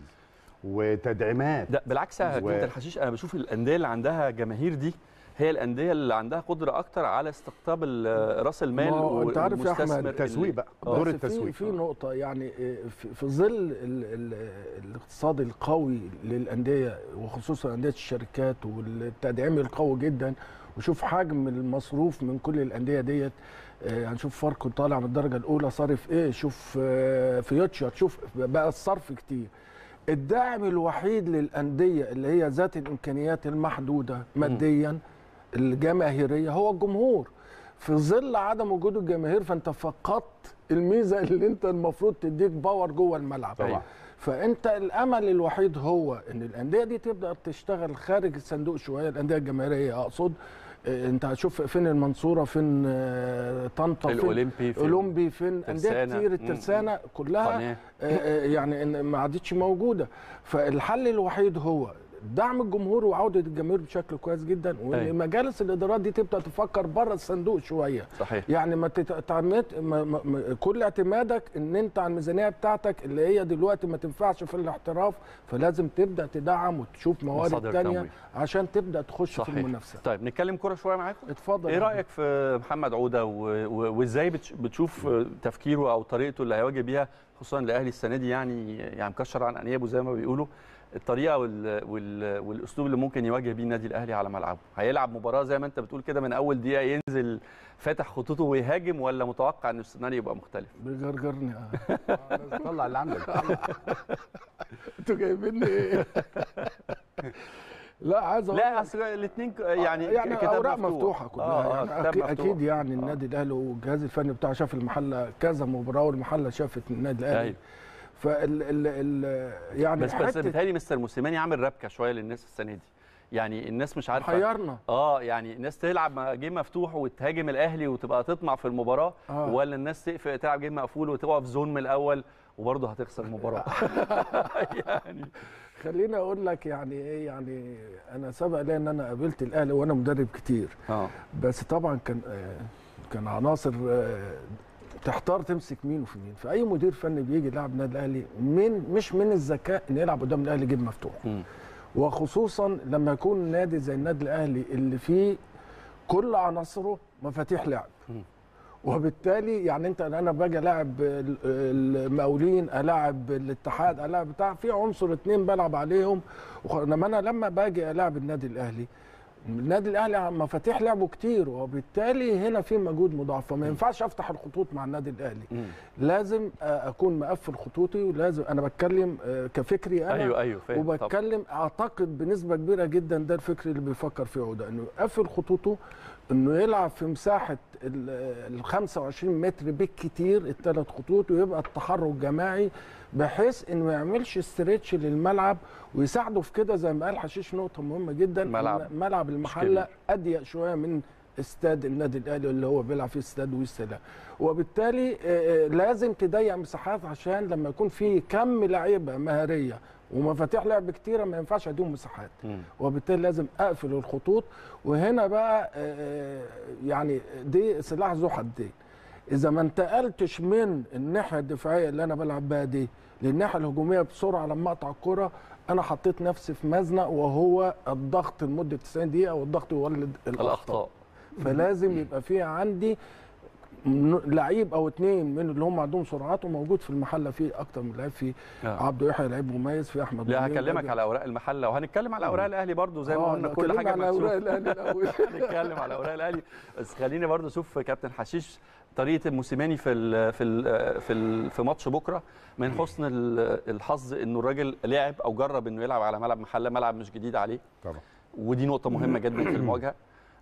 وتدعيمات ده بالعكس يا و- كابتن الحشيش انا بشوف الانديه اللي عندها جماهير دي هي الانديه اللي عندها قدره اكتر على استقطاب ال- راس المال ما هو أنت عارف يا أحمد، والمستثمر التسويق اللي- بقى آه. دور بس التسويق في في نقطة يعني إيه، في في ظل ال ال الاقتصاد القوي للأندية وخصوصا أندية الشركات والتدعيم القوي جدا وشوف حجم المصروف من كل الأندية ديت آه، هنشوف فاركو طالع من الدرجة الأولى صارف إيه شوف آه، فيوتشر شوف بقى الصرف كتير الداعم الوحيد للأندية اللي هي ذات الإمكانيات المحدودة ماديا الجماهيريه هو الجمهور في ظل عدم وجود الجماهير فانت فقدت الميزه اللي انت المفروض تديك باور جوه الملعب طبعا فانت الامل الوحيد هو ان الانديه دي تبدا تشتغل خارج الصندوق شويه الانديه الجماهيريه اقصد آه، انت هتشوف فين المنصوره فين آه، طنطا فين الاولمبي في اولمبي فين انديه ترسانة. كتير مم. الترسانه كلها قناه آه، آه، يعني إن ما عادتش موجوده فالحل الوحيد هو دعم الجمهور وعوده الجماهير بشكل كويس جدا وان أيوة. مجالس الادارات دي تبدا تفكر بره الصندوق شويه صحيح يعني ما تتعمد ما ما ما كل اعتمادك ان انت على الميزانيه بتاعتك اللي هي دلوقتي ما تنفعش في الاحتراف فلازم تبدا تدعم وتشوف موارد مصادر تانية تمويل. عشان تبدا تخش صحيح في المنافسه طيب نتكلم كوره شويه معاكم اتفضل ايه يا رايك في محمد عوده و- و- وازاي بتش- بتشوف تفكيره او طريقته اللي هيواجه بيها خصوصا الاهلي السنه دي يعني يعني مكشر عن انيابه زي ما بيقولوا الطريقه وال وال والاسلوب اللي ممكن يواجه بيه النادي الاهلي على ملعبه هيلعب مباراه زي ما انت بتقول كده من اول دقيقه ينزل فاتح خطوطه ويهاجم ولا متوقع ان السيناريو يبقى مختلف بيجرجرني آه. طلع اللي عندك انتوا جايبيني ايه لا عايز أقول لا لك- اصل الاثنين يعني يعني كتاب اوراق مفتوح. مفتوحه كلها آه، آه، يعني كتاب أكيد, مفتوح. اكيد يعني آه. النادي الاهلي والجهاز الفني بتاعه شاف المحله كذا مباراه والمحله شافت النادي الاهلي أيوة. فال ال ال يعني بس بس حتة بيتهيألي مستر موسيماني عامل ربكه شويه للناس السنه دي يعني الناس مش عارفه حيرنا اه يعني الناس تلعب جيم مفتوح وتهاجم الاهلي وتبقى تطمع في المباراه آه. ولا الناس تقف تلعب جيم مقفول وتقف زون من الاول وبرضه هتخسر المباراه يعني خليني اقول لك يعني ايه يعني انا سبق لي ان انا قابلت الاهلي وانا مدرب كتير اه بس طبعا كان آه، كان عناصر آه، تحتار تمسك مين وفي مين فاي مدير فني بيجي يلعب النادي الاهلي من مش من الذكاء ان يلعب قدام الاهلي جيم مفتوح مم. وخصوصا لما يكون نادي زي النادي الاهلي اللي فيه كل عناصره مفاتيح لعب مم. وبالتالي يعني انت انا باجي العب ال- المقاولين العب الاتحاد العب بتاع في عنصر اتنين بلعب عليهم وخ- انما انا لما باجي العب النادي الاهلي النادي الاهلي مفاتيح لعبه كتير وبالتالي هنا في مجهود مضاعف فما ينفعش افتح الخطوط مع النادي الاهلي مم. لازم آه، اكون مقفل خطوطي ولازم انا بتكلم آه، كفكري انا ايوه ايوه فاهم طبعا. وبتكلم اعتقد بنسبه كبيره جدا ده الفكر اللي بيفكر فيه عوده انه يقفل خطوطه انه يلعب في مساحه ال 25 متر بالكتير الثلاث خطوط ويبقى التحرك جماعي بحيث انه ما يعملش استريتش للملعب ويساعده في كده زي ما قال حشيش نقطه مهمه جدا ملعب إن ملعب المحله كبير. اضيق شويه من استاد النادي الاهلي اللي هو بيلعب فيه استاد والسلام وبالتالي آه، آه، لازم تضيق مساحات عشان لما يكون في كم لعيبه مهاريه ومفاتيح لعب كتيره ما ينفعش اديهم مساحات مم. وبالتالي لازم اقفل الخطوط وهنا بقى آه، يعني دي سلاح ذو حدين اذا ما انتقلتش من الناحيه الدفاعيه اللي انا بلعب بها دي للناحيه الهجوميه بسرعه لما اقطع الكره انا حطيت نفسي في مزنق وهو الضغط لمده 90 دقيقه والضغط يولد الاخطاء الاخطاء فلازم يبقى في عندي م- لعيب او اتنين من اللي هم عندهم سرعات وموجود في المحله في اكتر من لعيب في آه. عبده يحيى لعيب مميز في احمد لا منير هكلمك لعيب- على اوراق المحله وهنتكلم على اوراق الاهلي برضو زي ما آه، قلنا لا، كل كلمنا حاجه على اوراق مكشوفة. الاهلي الاول هنتكلم على اوراق الاهلي بس خليني برضو اشوف كابتن حشيش طريقه الموسيماني في ال في ال في ال في ماتش بكره من حسن ال- الحظ انه الراجل لعب او جرب انه يلعب على ملعب محله ملعب مش جديد عليه طبعا ودي نقطه مهمه جدا في المواجهه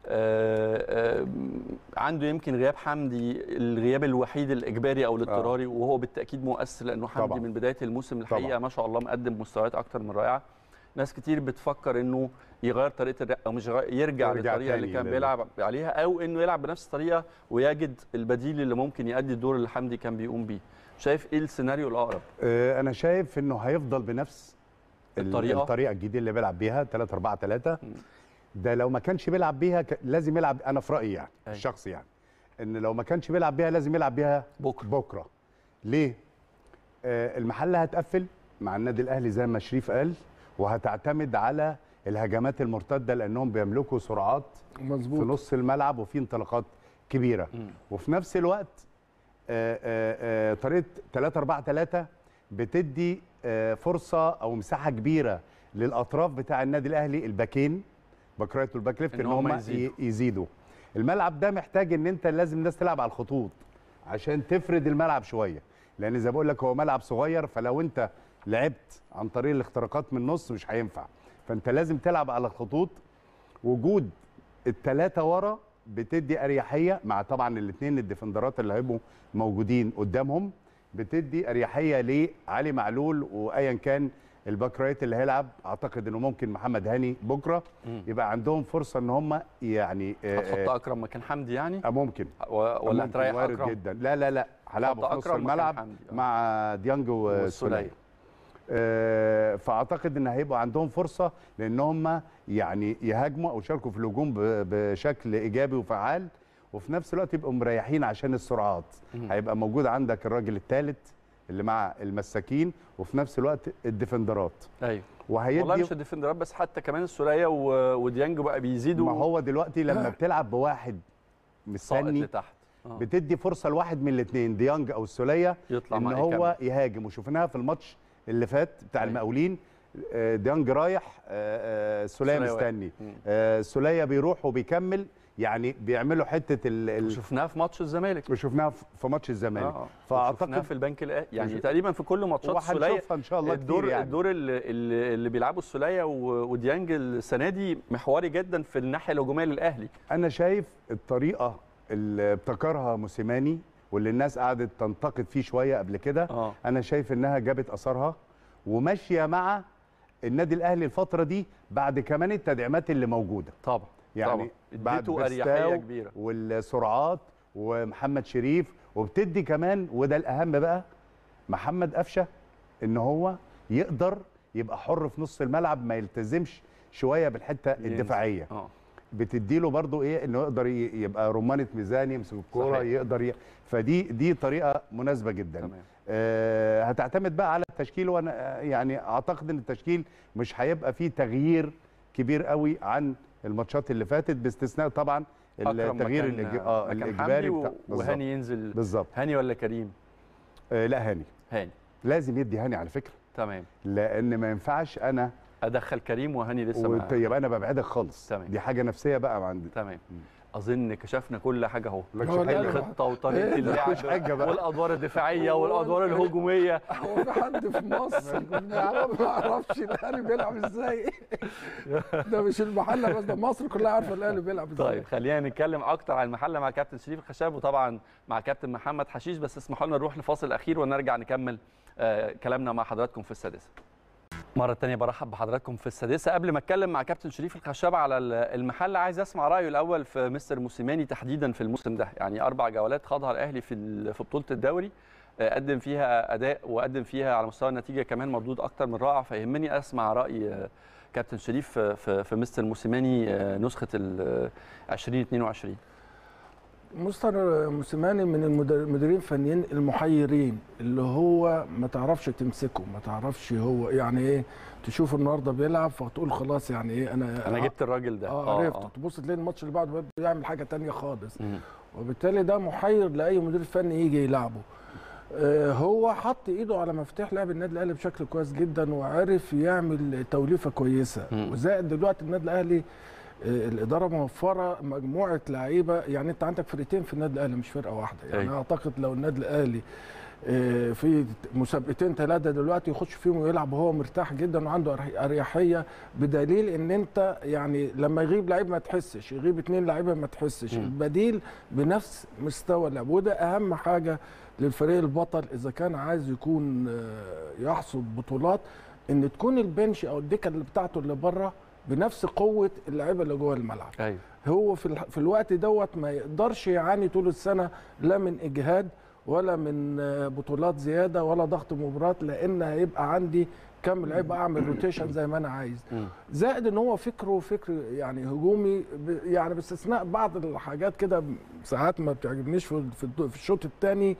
آه، آه، عنده يمكن غياب حمدي الغياب الوحيد الاجباري او الاضطراري وهو بالتاكيد مؤثر لانه حمدي طبعا. من بدايه الموسم الحقيقه طبعا. ما شاء الله مقدم مستويات اكتر من رائعه ناس كتير بتفكر انه يغير طريقه الرق او مش يغير يرجع, يرجع للطريقه اللي تاني كان لل- بيلعب عليها او انه يلعب بنفس الطريقه ويجد البديل اللي ممكن يؤدي الدور اللي حمدي كان بيقوم بيه شايف ايه السيناريو الاقرب آه، انا شايف انه هيفضل بنفس ال- الطريقة. الطريقه الجديده اللي بيلعب بيها 3 4 3 مم. ده لو ما كانش بيلعب بيها ك- لازم يلعب انا في رايي يعني أيوة. الشخصي يعني ان لو ما كانش بيلعب بيها لازم يلعب بيها بكره بكره ليه آه المحله هتقفل مع النادي الاهلي زي ما شريف قال وهتعتمد على الهجمات المرتده لانهم بيملكوا سرعات في مظبوط نص الملعب وفي انطلاقات كبيره مم. وفي نفس الوقت آه، آه، آه، طريقه 3 4 3 بتدي آه، فرصه او مساحه كبيره للاطراف بتاع النادي الاهلي الباكين باك رايت والباك ليفت إن ان هم هم يزيدوا. ي- يزيدوا الملعب ده محتاج ان انت لازم الناس تلعب على الخطوط عشان تفرد الملعب شويه لان زي ما بقول لك هو ملعب صغير فلو انت لعبت عن طريق الاختراقات من النص مش هينفع فانت لازم تلعب على الخطوط وجود الثلاثه ورا بتدي اريحيه مع طبعا الاثنين الديفندرات اللي هيبقوا موجودين قدامهم بتدي اريحيه لعلي معلول وايا كان الباك رايت اللي هيلعب اعتقد انه ممكن محمد هاني بكره مم. يبقى عندهم فرصه ان هم يعني آه، هتحط اكرم مكان حمدي يعني آه، ممكن و- ولا ممكن، هتريح وارد اكرم جدا لا لا لا هلعبه حط في نص أكرم مكان الملعب حمدي. آه. مع ديانج والسولية. والسوليه آه، فاعتقد ان هيبقى عندهم فرصه لان هم يعني يهاجموا او يشاركوا في الهجوم ب- بشكل ايجابي وفعال وفي نفس الوقت يبقوا مريحين عشان السرعات مم. هيبقى موجود عندك الراجل الثالث اللي مع المساكين وفي نفس الوقت الديفندرات ايوه والله وهيدي مش الديفندرات بس حتى كمان السوليه و- وديانج بقى بيزيدوا ما هو دلوقتي لما بتلعب بواحد ساقط مستني لتحت آه. بتدي فرصه لواحد من الاثنين ديانج او السوليه يطلع ان مع هو يهاجم وشفناها في الماتش اللي فات بتاع أيوة. المقاولين آه، ديانج رايح آه، آه، سوليه سولية واقف. مستني مم. آه، سوليه بيروح وبيكمل يعني بيعملوا حته ال... ال... وشفناها في ماتش الزمالك وشفناها في في ماتش الزمالك اه فاعتقد فاعتقد في البنك الأهلي يعني وش- تقريبا في كل ماتشات السوليه وهنشوفها ان شاء الله الدور كتير يعني الدور اللي, اللي اللي بيلعبوا السوليه و- وديانج السنه دي محوري جدا في الناحيه الهجوميه للاهلي انا شايف الطريقه اللي ابتكرها موسيماني واللي الناس قعدت تنتقد فيه شويه قبل كده اه انا شايف انها جابت اثرها وماشيه مع النادي الاهلي الفتره دي بعد كمان التدعيمات اللي موجوده طبعا يعني طبعا بعد اديته اريحيه بستاو كبيره والسرعات ومحمد شريف وبتدي كمان وده الاهم بقى محمد قفشه ان هو يقدر يبقى حر في نص الملعب ما يلتزمش شويه بالحته ينزل. الدفاعيه اه بتدي له برضو ايه انه يقدر ي- يبقى رمانه ميزان يمسك الكوره صحيح. يقدر ي... فدي دي طريقه مناسبه جدا تمام آه هتعتمد بقى على التشكيل وانا آه، يعني اعتقد ان التشكيل مش هيبقى فيه تغيير كبير قوي عن الماتشات اللي فاتت باستثناء طبعا أكرم التغيير مكان- الإج... اه مكان الاجباري حمدي بتاع و- بالظبط. وهاني ينزل بالظبط هاني ولا كريم آه لا هاني هاني لازم يدي هاني على فكره تمام لان ما ينفعش انا ادخل كريم وهاني لسه وت- معاه يبقى انا ببعدك خالص تمام. دي حاجه نفسيه بقى عندي تمام اظن كشفنا كل حاجه اهو مالكش هو حاجة. لا، لا. الخطه وطريقه إيه ده؟ مفيش حاجة اللعب بقى. والادوار الدفاعيه والادوار الهجوميه هو في حد في مصر ما يعرف- ما يعرفش الاهلي بيلعب ازاي ده مش المحله بس ده مصر كلها عارفه الاهلي بيلعب ازاي طيب خلينا نتكلم اكتر عن المحله مع كابتن شريف الخشاب وطبعا مع كابتن محمد حشيش بس اسمحوا لنا نروح لفاصل اخير ونرجع نكمل آه كلامنا مع حضراتكم في السادسه مرة تانية برحب بحضراتكم في السادسة قبل ما اتكلم مع كابتن شريف الخشاب على ال- المحل عايز اسمع رأيه الأول في مستر موسيماني تحديدا في الموسم ده يعني أربع جولات خاضها الأهلي في ال- في بطولة الدوري آه، قدم فيها أداء وقدم فيها على مستوى النتيجة كمان مردود أكتر من رائع فيهمني أسمع رأي آه، كابتن شريف في- في في مستر موسيماني آه، نسخة ال 2022 مستر موسيماني من المدر- المديرين الفنيين المحيرين اللي هو ما تعرفش تمسكه ما تعرفش هو يعني ايه تشوف النهارده بيلعب فتقول خلاص يعني ايه انا أنا جبت الراجل ده اه عرفته تبص تلاقي الماتش اللي بعده بيعمل حاجه تانية خالص مم. وبالتالي ده محير لاي مدير فني يجي يلعبه آه، هو حط ايده على مفتاح لعب النادي الاهلي بشكل كويس جدا وعرف يعمل توليفه كويسه مم. وزائد دلوقتي النادي الاهلي آه، الاداره موفره مجموعه لعيبه يعني انت عندك فرقتين في النادي الاهلي مش فرقه واحده يعني أيوة. اعتقد لو النادي الاهلي آه، في مسابقتين ثلاثه دلوقتي يخش فيهم ويلعب وهو مرتاح جدا وعنده أري- اريحيه بدليل ان انت يعني لما يغيب لعيب ما تحسش يغيب اتنين لعيبه ما تحسش مم. البديل بنفس مستوى اللعب وده اهم حاجه للفريق البطل اذا كان عايز يكون آه، يحصد بطولات ان تكون البنش او الدكه اللي بتاعته اللي بره بنفس قوه اللعيبه اللي جوه الملعب أيوه هو في الح- في الوقت دوت ما يقدرش يعاني طول السنه لا من اجهاد ولا من آه، بطولات زياده ولا ضغط مباريات لان هيبقى عندي كم لعيبه اعمل روتيشن زي ما انا عايز مم. زائد ان هو فكره فكر يعني هجومي ب- يعني باستثناء بعض الحاجات كده ساعات ما بتعجبنيش في في الد- في الشوط الثاني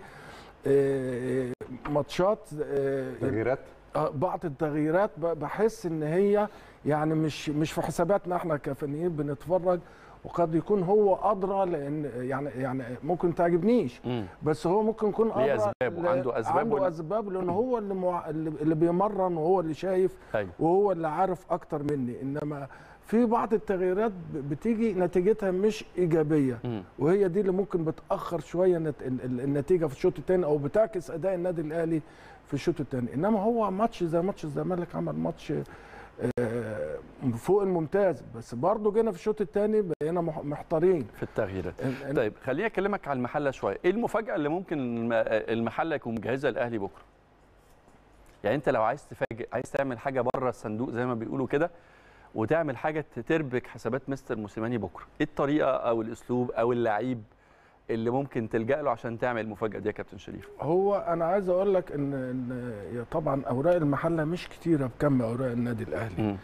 ماتشات آه، تغييرات آه، بعض التغييرات ب- بحس ان هي يعني مش مش في حساباتنا احنا كفنيين بنتفرج وقد يكون هو ادرى لان يعني يعني ممكن تعجبنيش مم. بس هو ممكن يكون ليه ادرى أسبابه، ل- عنده أسبابه عنده ل- اسباب لان هو اللي مع... اللي اللي بيمرن وهو اللي شايف أيوه وهو اللي عارف اكتر مني انما في بعض التغييرات ب- بتيجي نتيجتها مش ايجابيه مم. وهي دي اللي ممكن بتاخر شويه النت- ال- ال- النتيجه في الشوط الثاني او بتعكس اداء النادي الاهلي في الشوط الثاني انما هو ماتش زي ماتش الزمالك عمل ماتش آه، فوق الممتاز بس برضه جينا في الشوط الثاني بقينا مح- محتارين في التغييرات ال- ال- طيب خليني اكلمك على المحله شويه ايه المفاجاه اللي ممكن الم- المحله يكون مجهزها الاهلي بكره يعني انت لو عايز تفاجئ عايز تعمل حاجه بره الصندوق زي ما بيقولوا كده وتعمل حاجه تربك حسابات مستر موسيماني بكره ايه الطريقه او الاسلوب او اللعيب اللي ممكن تلجا له عشان تعمل المفاجاه دي يا كابتن شريف هو انا عايز اقول لك ان ان يا طبعا اوراق المحله مش كتيره بكم اوراق النادي الاهلي مم.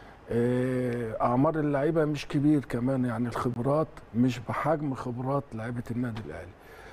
آه، اعمار اللعيبه مش كبير كمان يعني الخبرات مش بحجم خبرات لعيبه النادي الاهلي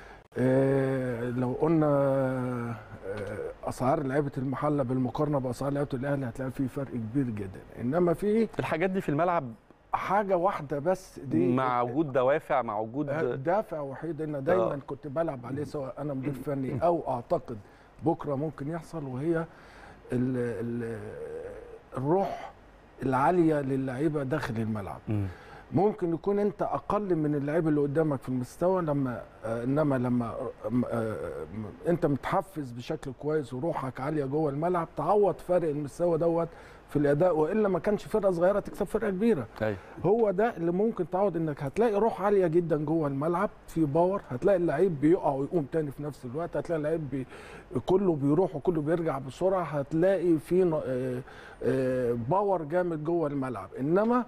آه، لو قلنا آه، اسعار لعيبه المحله بالمقارنه باسعار لعيبه الاهلي هتلاقي في فرق كبير جدا انما في الحاجات دي في الملعب حاجه واحده بس دي مع وجود دوافع مع وجود دافع وحيد ان دايما آه. كنت بلعب عليه سواء انا مدير فني او اعتقد بكره ممكن يحصل وهي ال ال الروح العاليه للعيبه داخل الملعب مم. ممكن يكون انت اقل من اللعيبه اللي قدامك في المستوى لما آه، انما لما آه، آه، انت متحفز بشكل كويس وروحك عاليه جوه الملعب تعوض فارق المستوى دوت في الاداء والا ما كانش فرقه صغيره تكسب فرقه كبيره ايوه هو ده اللي ممكن تعوض انك هتلاقي روح عاليه جدا جوه الملعب في باور هتلاقي اللعيب بيقع ويقوم تاني في نفس الوقت هتلاقي اللعيب بي كله بيروح وكله بيرجع بسرعه هتلاقي في ن- آه، آه، باور جامد جوه الملعب انما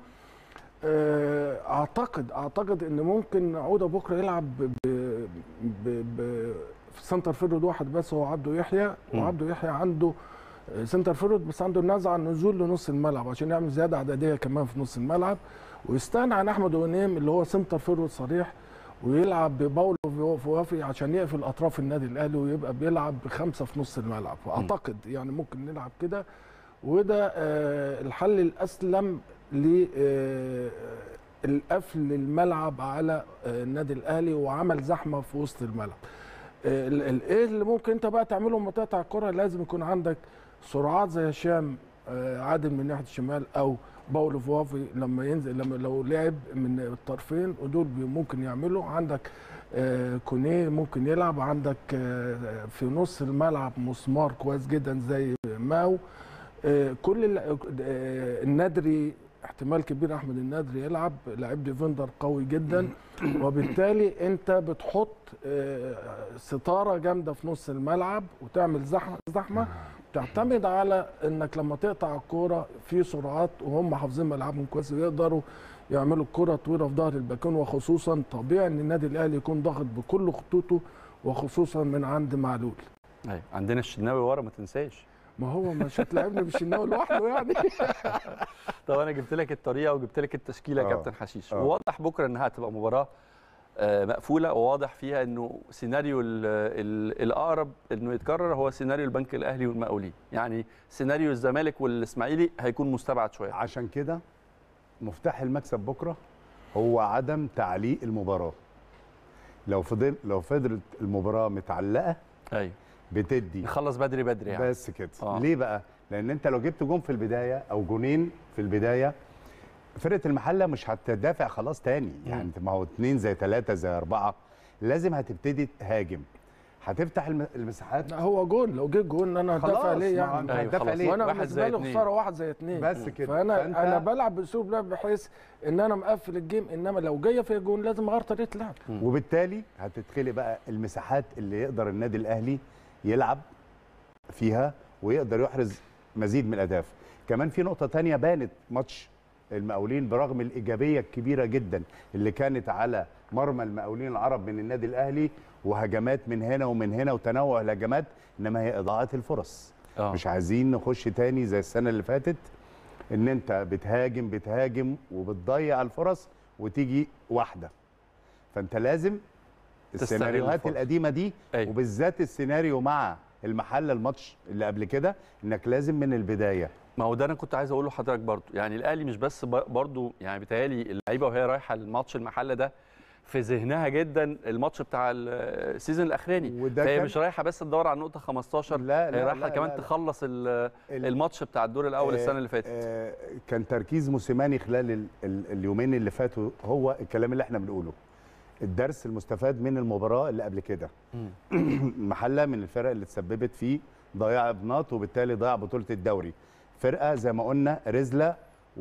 آه، اعتقد اعتقد ان ممكن عوده بكره يلعب ب ب ب ب في سنتر فيرود واحد بس هو عبده يحيى مم. وعبده يحيى عنده آه، سنتر فيرود بس عنده نزعه نزول لنص الملعب عشان يعمل زياده عدديه كمان في نص الملعب ويستغنى عن احمد ونيم اللي هو سنتر فيرود صريح ويلعب بباولو فوافي عشان يقفل اطراف النادي الاهلي ويبقى بيلعب بخمسه في نص الملعب واعتقد يعني ممكن نلعب كده وده آه، الحل الاسلم للقفل الملعب على آه، النادي الاهلي وعمل زحمه في وسط الملعب آه، ال- ال- ايه اللي ممكن انت بقى تعمله لما تقطع الكره لازم يكون عندك سرعات زي هشام آه، عادل من ناحيه الشمال او باولو فوافي لما ينزل لما لو لعب من الطرفين ودول بي- ممكن يعملوا عندك آه، كونيه ممكن يلعب عندك آه، في نص الملعب مسمار كويس جدا زي ماو آه، كل ال- آه، الندري احتمال كبير احمد الندري يلعب لعيب ديفندر قوي جدا وبالتالي انت بتحط آه، ستاره جامده في نص الملعب وتعمل زحمه زحمه بتعتمد على انك لما تقطع الكوره في سرعات وهم حافظين ملعبهم كويس ويقدروا يعملوا الكرة طويلة في ظهر الباكون وخصوصا طبيعي ان النادي الاهلي يكون ضاغط بكل خطوطه وخصوصا من عند معلول ايوه عندنا الشناوي ورا ما تنساش ما هو مش هتلاعبني بالشناوي لوحده يعني طب انا جبت لك الطريقه وجبت لك التشكيله يا آه. كابتن حشيش آه. وواضح بكره انها هتبقى مباراه آه، مقفوله وواضح فيها انه سيناريو ال- ال- الاقرب انه يتكرر هو سيناريو البنك الاهلي والمقاولين يعني سيناريو الزمالك والاسماعيلي هيكون مستبعد شويه عشان كده مفتاح المكسب بكره هو عدم تعليق المباراه لو فضل لو فضلت المباراه متعلقه ايوه بتدي نخلص بدري بدري يعني بس كده آه. آه. ليه بقى لان انت لو جبت جون في البدايه او جونين في البدايه فرقه المحله مش هتدافع خلاص تاني يعني انت ما هو اتنين زي ثلاثه زي اربعه لازم هتبتدي تهاجم هتفتح الم- المساحات لا هو جون لو جه جون انا خلاص، هدافع ليه ما يعني أنت أيوة، هتدافع خلاص. ليه؟ وانا واحد بالنسبه زي لي اتنين. خساره واحد زي اتنين بس كده. فانا فأنت- انا بلعب باسلوب لعب بحيث ان انا مقفل الجيم انما لو جايه في جون لازم اغير طريقه اللعب وبالتالي هتتخلق بقى المساحات اللي يقدر النادي الاهلي يلعب فيها ويقدر يحرز مزيد من الاهداف كمان في نقطه تانية بانت ماتش المقاولين برغم الايجابيه الكبيره جدا اللي كانت على مرمى المقاولين العرب من النادي الاهلي وهجمات من هنا ومن هنا وتنوع الهجمات انما هي اضاعه الفرص آه. مش عايزين نخش تاني زي السنه اللي فاتت ان انت بتهاجم بتهاجم وبتضيع الفرص وتيجي واحده فانت لازم تستغل السيناريوهات الفرص. القديمه دي أيوة. وبالذات السيناريو مع المحل الماتش اللي قبل كده انك لازم من البدايه ما هو ده انا كنت عايز اقوله لحضرتك برضو يعني الاهلي مش بس ب- برضو يعني بيتهيألي اللعيبه وهي رايحه الماتش المحله ده في ذهنها جدا الماتش بتاع السيزون الاخراني وده فهي كان- مش رايحه بس تدور على النقطه 15 لا، هي لا، رايحه لا، كمان لا، لا. تخلص ال- ال- الماتش بتاع الدور الاول آه، السنه اللي فاتت آه، كان تركيز موسيماني خلال ال ال اليومين اللي فاتوا هو الكلام اللي احنا بنقوله الدرس المستفاد من المباراه اللي قبل كده المحله من الفرق اللي تسببت في ضياع ابناط وبالتالي ضياع بطوله الدوري فرقه زي ما قلنا رزله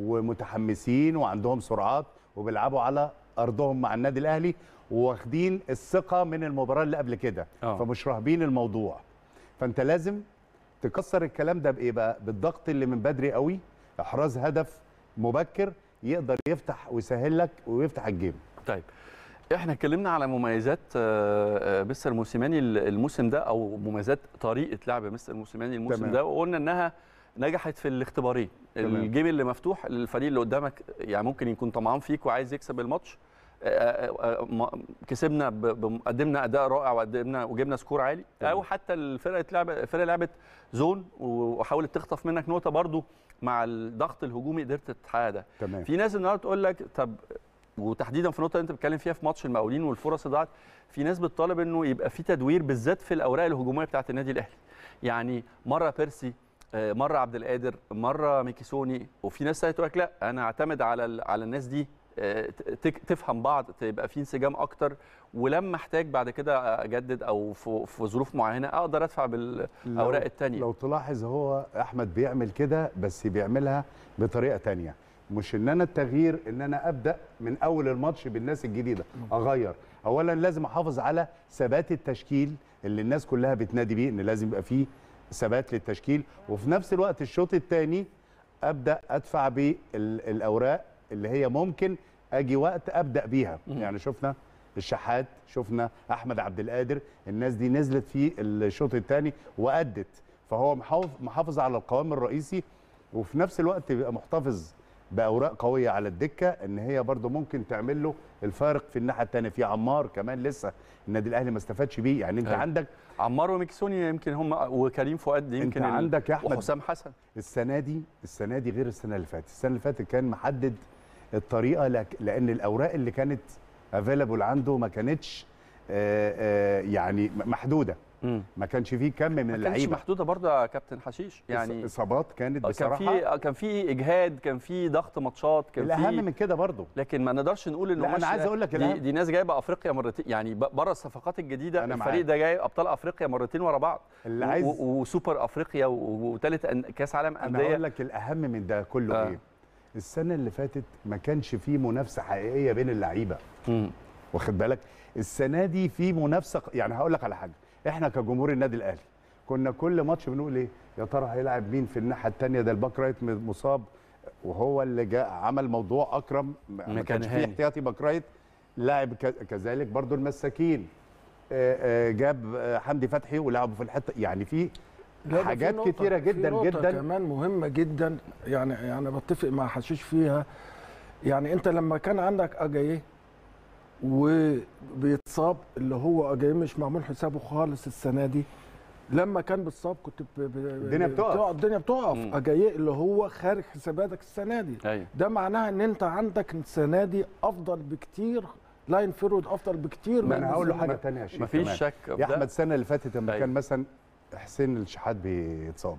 ومتحمسين وعندهم سرعات وبيلعبوا على ارضهم مع النادي الاهلي واخدين الثقه من المباراه اللي قبل كده آه. فمش راهبين الموضوع فانت لازم تكسر الكلام ده بايه بقى بالضغط اللي من بدري قوي احراز هدف مبكر يقدر يفتح ويسهل لك ويفتح الجيم طيب احنا اتكلمنا على مميزات آه، آه، مستر موسيماني الموسم ده او مميزات طريقه لعب مستر موسيماني الموسم تمام. ده وقلنا انها نجحت في الاختبارين تمام. الجيم اللي مفتوح الفريق اللي قدامك يعني ممكن يكون طمعان فيك وعايز يكسب الماتش آه، آه، آه، ما- كسبنا ب- ب- قدمنا اداء رائع وقدمنا وجبنا سكور عالي تمام. او حتى الفرقه لعب الفرقه لعبت زون وحاولت تخطف منك نقطه برضو مع الضغط الهجومي قدرت تحقق ده تمام في ناس النهارده تقول لك طب وتحديدا في النقطه اللي انت بتتكلم فيها في ماتش المقاولين والفرص اللي ضاعت في ناس بتطالب انه يبقى في تدوير بالذات في الاوراق الهجوميه بتاعه النادي الاهلي يعني مره بيرسي آه، مره عبد القادر مره ميكيسوني وفي ناس تانية تقول لك لا انا اعتمد على ال- على الناس دي آه، ت- تك- تفهم بعض تبقى في انسجام اكتر ولما احتاج بعد كده اجدد او في في ظروف معينه اقدر ادفع بالاوراق الثانيه لو تلاحظ هو احمد بيعمل كده بس بيعملها بطريقه تانية مش ان انا التغيير ان انا ابدا من اول الماتش بالناس الجديده اغير اولا لازم احافظ على ثبات التشكيل اللي الناس كلها بتنادي بيه ان لازم يبقى فيه ثبات للتشكيل وفي نفس الوقت الشوط الثاني ابدا ادفع بالاوراق اللي هي ممكن اجي وقت ابدا بيها يعني شفنا الشحات شفنا احمد عبد القادر الناس دي نزلت في الشوط الثاني وادت فهو محافظ محافظ على القوام الرئيسي وفي نفس الوقت بيبقى محتفظ باوراق قويه على الدكه ان هي برده ممكن تعمل له الفارق في الناحيه الثانيه في عمار كمان لسه النادي الاهلي ما استفادش بيه يعني انت أيوة. عندك عمار وميكيسوني يمكن هم وكريم فؤاد يمكن ال- عندك يا أحمد وحسام حسن السنه دي السنه دي غير السنه اللي فاتت السنه اللي فاتت كان محدد الطريقه لك لان الاوراق اللي كانت افيلابل عنده ما كانتش آه، آه، يعني محدوده مم. ما كانش فيه كم من ما كانتش اللعيبه محدوده برضه يا كابتن حشيش يعني اصابات كانت كان بصراحه في كان في اجهاد كان في ضغط ماتشات كان الاهم في من كده برضه لكن ما نقدرش نقول انه لا، أنا ماتش عايز أقول لك دي, الأهم. دي ناس جايبه افريقيا مرتين يعني بره الصفقات الجديده أنا الفريق معاك. ده جاي ابطال افريقيا مرتين ورا بعض اللي و- عايز و- وسوبر افريقيا و- وثالث أن- كاس عالم انا انديه اقول لك الاهم من ده كله آه. ايه السنه اللي فاتت ما كانش فيه منافسه حقيقيه بين اللعيبه مم. واخد بالك السنه دي في منافسه يعني هقول لك على حاجه احنا كجمهور النادي الاهلي كنا كل ماتش بنقول ايه يا ترى هيلعب مين في الناحيه الثانيه ده الباك رايت مصاب وهو اللي جاء عمل موضوع اكرم ما ما كانش كان فيه هاني. احتياطي باك رايت لاعب ك- كذلك برضو المساكين آه، آه، جاب آه، حمدي فتحي ولعبوا في الحته يعني في لا، ده في حاجات نقطة- كتيره في جدا نقطة جدا كمان مهمة جدا يعني يعني بتفق مع حشيش فيها يعني انت لما كان عندك اجاييه وبيتصاب اللي هو اجاييه مش معمول حسابه خالص السنة دي لما كان بيتصاب كنت ب... ب... الدنيا بتقف. بتقع- الدنيا بتقف مم. اجاييه اللي هو خارج حساباتك السنة دي ايوه ده معناها ان انت عندك السنة دي افضل بكتير لاين فيرود افضل بكتير ما من انا هقول له السنة حاجه دي. ثانيه يا شيخ مفيش كمان. شك في يا ده. احمد السنه اللي فاتت لما أيوة. كان مثلا حسين الشحات بيتصاب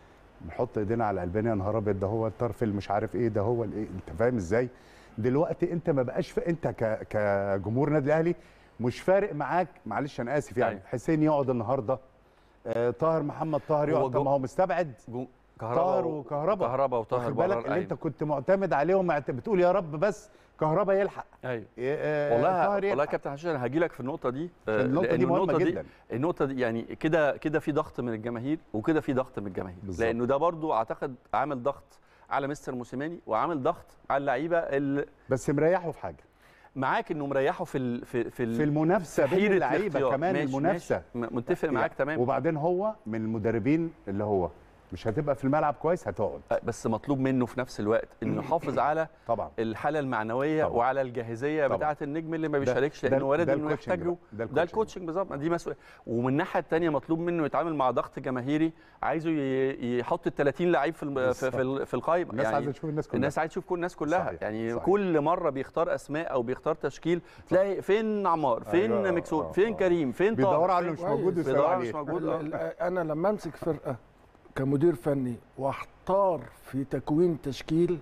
نحط ايدينا على قلبنا يا نهار ابيض ده هو الطرف اللي مش عارف ايه ده هو الايه انت فاهم ازاي دلوقتي انت ما بقاش ف... انت ك... كجمهور النادي الاهلي مش فارق معاك معلش انا اسف يعني أيوة. حسين يقعد النهارده آه طاهر محمد طاهر هو يقعد طب جو- ما هو مستبعد جو- طاهر كهرباء وكهرباء كهرباء وطاهر واخد بالك برار اللي انت أيوة. كنت معتمد عليهم معت- بتقول يا رب بس كهرباء يلحق ايوه آه، والله طاهر والله يا يلحق. كابتن حشيش انا هاجي لك في النقطه دي آه، النقطة لأن دي مهمة النقطة جدا. النقطه دي يعني كده كده في ضغط من الجماهير وكده في ضغط من الجماهير بالظبط. لانه ده برضو اعتقد عامل ضغط على مستر موسيماني وعامل ضغط على اللعيبه اللي بس مريحه في حاجه معاك انه مريحه في ال في في, ال- في المنافسه بين حيرة اللعيبه الاختيار. كمان ماشي، المنافسه ماشي. م- متفق معاك تمام وبعدين هو من المدربين اللي هو مش هتبقى في الملعب كويس هتقعد آه، بس مطلوب منه في نفس الوقت انه يحافظ على طبعا الحاله المعنويه طبعا. وعلى الجاهزيه طبعا. بتاعه النجم اللي ما ده- بيشاركش ده- لانه وارد ده انه الكوتشنج يحتاج له بقى. ده ده الكوتشنج الكوتشنج بالظبط دي مسؤوليه ومن الناحيه الثانيه مطلوب منه يتعامل مع ضغط جماهيري عايزه ي- يحط ال 30 لعيب في الم- في, في, ال- في القائمه الناس يعني عايزه تشوف الناس كلها الناس عايزه تشوف كل الناس كلها صحيح، يعني صحيح. كل مره بيختار اسماء او بيختار تشكيل تلاقي فين عمار فين أيوة، مكسور آه، فين آه. كريم فين طارق بيدوروا على فين- اللي مش موجود كويس. ويسألوا بيدوروا على عليه مش موجود ال- آه. ال- انا لما امسك فرقه كمدير فني واحتار في تكوين تشكيل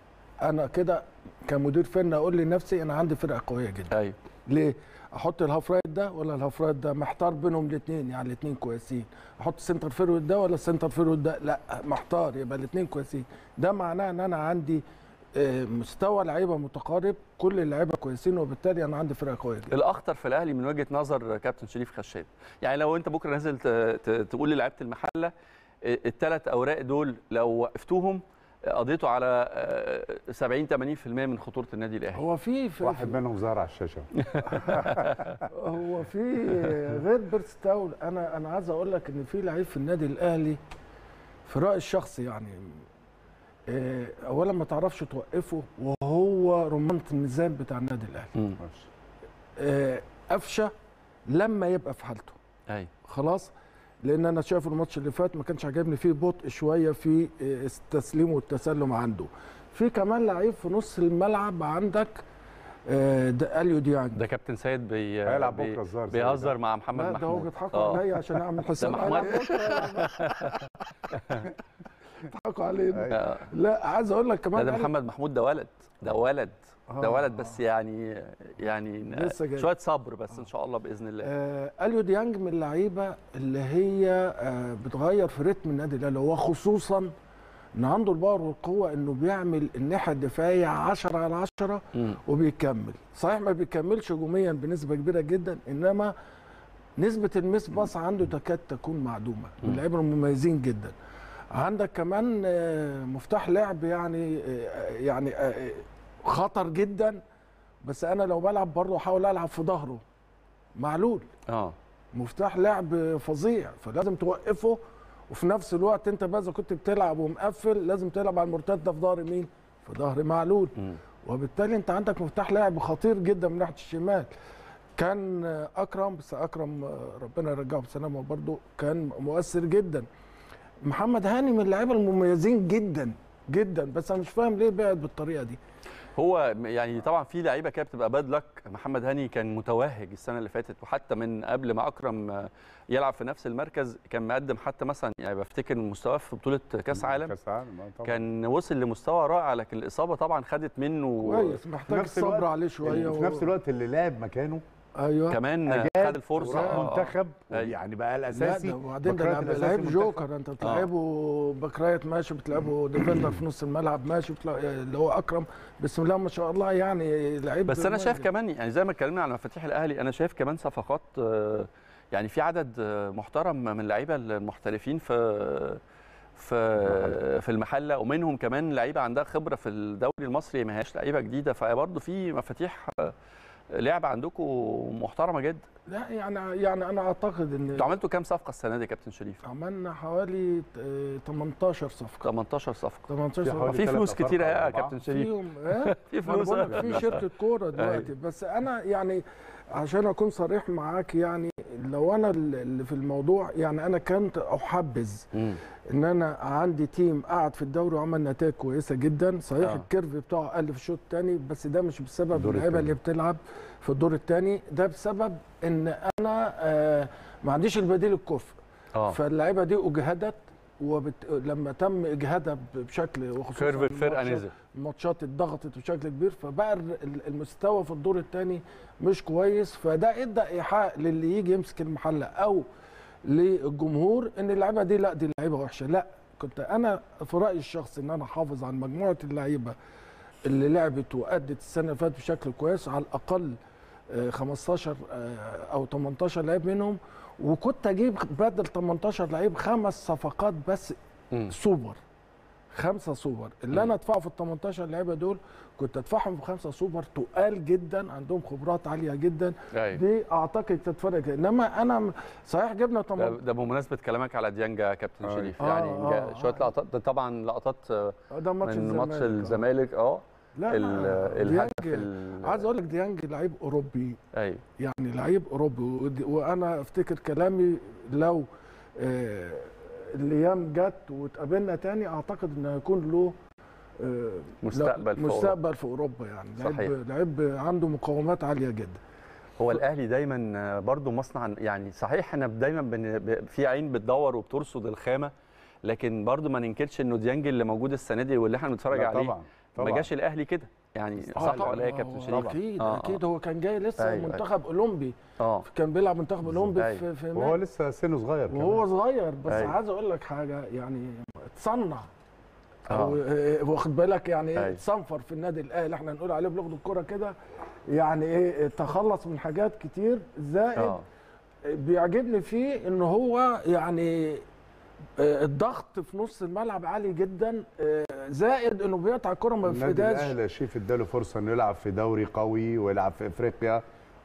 انا كده كمدير فني اقول لنفسي انا عندي فرقه قويه جدا ايوه ليه احط الهاف رايت ده ولا الهاف رايت ده محتار بينهم الاثنين يعني الاثنين كويسين احط السنتر فيرود ده ولا السنتر فيرود ده لا محتار يبقى الاثنين كويسين ده معناه ان انا عندي آه، مستوى لعيبه متقارب كل اللعيبه كويسين وبالتالي انا عندي فرقه قويه جدا الاخطر في الاهلي من وجهه نظر كابتن شريف خشاب يعني لو انت بكره نازل ت- ت- تقول للعيبه المحله الثلاث اوراق دول لو وقفتوهم قضيتوا على آه، 70 80% من خطوره النادي الاهلي هو في في واحد منهم ظهر على الشاشه هو في غير بيرستاول انا انا عايز اقول لك ان في لعيب في النادي الاهلي في رايي الشخصي يعني آه، اولا ما تعرفش توقفه وهو رمانة الميزان بتاع النادي الاهلي مم. آه، قفشه لما يبقى في حالته ايوه خلاص لان انا شايف الماتش اللي فات ما كانش عاجبني فيه بطء شويه في آه، التسليم والتسلم عنده في كمان لعيب في نص الملعب عندك آه، ده اليو ديانج ده كابتن سيد بي هيلعب بي- بكرة الظاهر سيد بيهزر ده. مع محمد لا ده هو محمود بيضحكوا آه. عليا عشان اعمل حساب محمد. هيلعب بكرة. بيضحكوا علينا أيوة. آه. لا عايز اقول لك لا كمان ده قال- محمد محمود ده ولد ده ولد ده آه. ولد بس يعني يعني لسه جاي. شويه صبر بس ان شاء الله باذن الله آه اليو ديانج من اللعيبه اللي هي آه بتغير في رتم النادي الاهلي وخصوصا ان عنده الباور والقوه انه بيعمل الناحيه الدفاعيه 10 على 10 مم. وبيكمل صحيح ما بيكملش هجوميا بنسبه كبيره جدا انما نسبه الميس باص عنده تكاد تكون معدومه من اللعيبه المميزين جدا عندك كمان آه، مفتاح لعب يعني آه، يعني آه، خطر جدا بس انا لو بلعب برضه احاول العب في ظهره معلول اه مفتاح لعب فظيع فلازم توقفه وفي نفس الوقت انت بقى اذا كنت بتلعب ومقفل لازم تلعب على المرتده في ظهر مين؟ في ظهر معلول مم. وبالتالي انت عندك مفتاح لعب خطير جدا من ناحيه الشمال كان اكرم بس اكرم ربنا يرجعه بسلامه برضه كان مؤثر جدا محمد هاني من اللعيبه المميزين جدا جدا بس انا مش فاهم ليه بعد بالطريقه دي هو يعني طبعا في لعيبه كده بتبقى باد لك محمد هاني كان متوهج السنه اللي فاتت وحتى من قبل ما اكرم يلعب في نفس المركز كان مقدم حتى مثلا يعني بفتكر مستواه في بطوله كاس عالم كاس عالم آه، طبعا كان وصل لمستوى رائع لكن الاصابه طبعا خدت منه كويس محتاج نفس الصبر الوقت- عليه شويه في نفس الوقت اللي لعب مكانه ايوه كمان أجاد خد الفرصه وراح آه، آه. منتخب أيوة. يعني بقى لا الاساسي ده وبعدين ده بكرات لعب- الأساسي لعيب المنتخب. جوكر انت بتلعبه باك رايت ماشي بتلعبه ديفندر في نص الملعب ماشي بتلعب اللي هو اكرم بسم الله ما شاء الله يعني لعيب بس انا شايف مميز. كمان يعني زي ما اتكلمنا على مفاتيح الاهلي انا شايف كمان صفقات آه، يعني في عدد آه، محترم من اللعيبه المحترفين في في في المحله ومنهم كمان لعيبه عندها خبره في الدوري المصري ما هياش لعيبه جديده فبرضه في مفاتيح آه، لعب عندكم محترمه جدا لا يعني يعني انا اعتقد ان انتوا عملتوا كام صفقه السنه دي يا كابتن شريف عملنا حوالي آه، 18 صفقه 18 صفقه 18 في صفقه حوالي في ثلاث فلوس أفراد كتيره أو يا أربعة. كابتن شريف فيهم إيه؟ في ما أنا فلوس بقول لك في شركه كوره دلوقتي بس انا يعني عشان اكون صريح معاك يعني لو انا اللي في الموضوع يعني انا كنت احبذ مم. ان انا عندي تيم قاعد في الدوري وعمل نتائج كويسه جدا صحيح آه. آه. الكيرف بتاعه قل في الشوط الثاني بس ده مش بسبب الدور اللعيبه التاني. اللي بتلعب في الدور الثاني ده بسبب ان انا آه ما عنديش البديل الكفء اه فاللعيبه دي اجهدت وبت... لما تم اجهادها بشكل وخصوصا كيرف الفرقه الماتشات- نزل الماتشات اتضغطت بشكل كبير فبقى ال- المستوى في الدور الثاني مش كويس فده ادى ايحاء للي يجي يمسك المحله او للجمهور ان اللعيبه دي لا دي لعيبه وحشه لا كنت انا في رايي الشخصي ان انا احافظ على مجموعه اللعيبه اللي لعبت وادت السنه اللي فاتت بشكل كويس على الاقل آه، 15 آه، او 18 لعيب منهم وكنت اجيب بدل 18 لعيب خمس صفقات بس مم. سوبر خمسه سوبر اللي مم. انا ادفعه في ال 18 لعيبه دول كنت ادفعهم في خمسه سوبر تقال جدا عندهم خبرات عاليه جدا ايوه دي اعتقد تتفرج انما انا م- صحيح جبنا ده, 18 ده بمناسبه كلامك على ديانجا يا كابتن آه. شريف آه، يعني آه، جا- شويه آه. لقطات ده طبعا لقطات آه، ده ماتش من ماتش الزمالك. آه. الزمالك اه لا ال- لا الهدف ديانج ال- عايز اقول لك ديانج لعيب اوروبي ايوه يعني لعيب اوروبي ودي- وانا افتكر كلامي لو آه، الايام جت واتقابلنا تاني اعتقد انه هيكون له آه، مستقبل لا- في مستقبل في اوروبا يعني صحيح. لعيب لعيب عنده مقومات عاليه جدا هو الاهلي دايما برضو مصنع يعني صحيح احنا دايما بن... ب- في عين بتدور وبترصد الخامه لكن برضو ما ننكرش انه ديانج اللي موجود السنه دي واللي احنا بنتفرج لا عليه طبعا ما طبعا جاش الاهلي كده يعني صح طبعاً، ولا ايه يا كابتن هو شريف اكيد آه، آه. اكيد هو كان جاي لسه أيوة، منتخب اولمبي اه كان بيلعب منتخب اولمبي أيوة. في في وهو لسه سنه صغير كمان. وهو صغير بس أيوة. عايز اقول لك حاجه يعني اتصنع آه. او آه، واخد بالك يعني ايه أيوة. اتصنفر في النادي الاهلي احنا نقول عليه بلغه الكوره كده يعني ايه تخلص من حاجات كتير زائد اه بيعجبني فيه ان هو يعني آه، الضغط في نص الملعب عالي جدا آه، زائد انه بيقطع الكره ما النادي بيفقدهاش الاهلي يا شريف اداله فرصه انه يلعب في دوري قوي ويلعب في افريقيا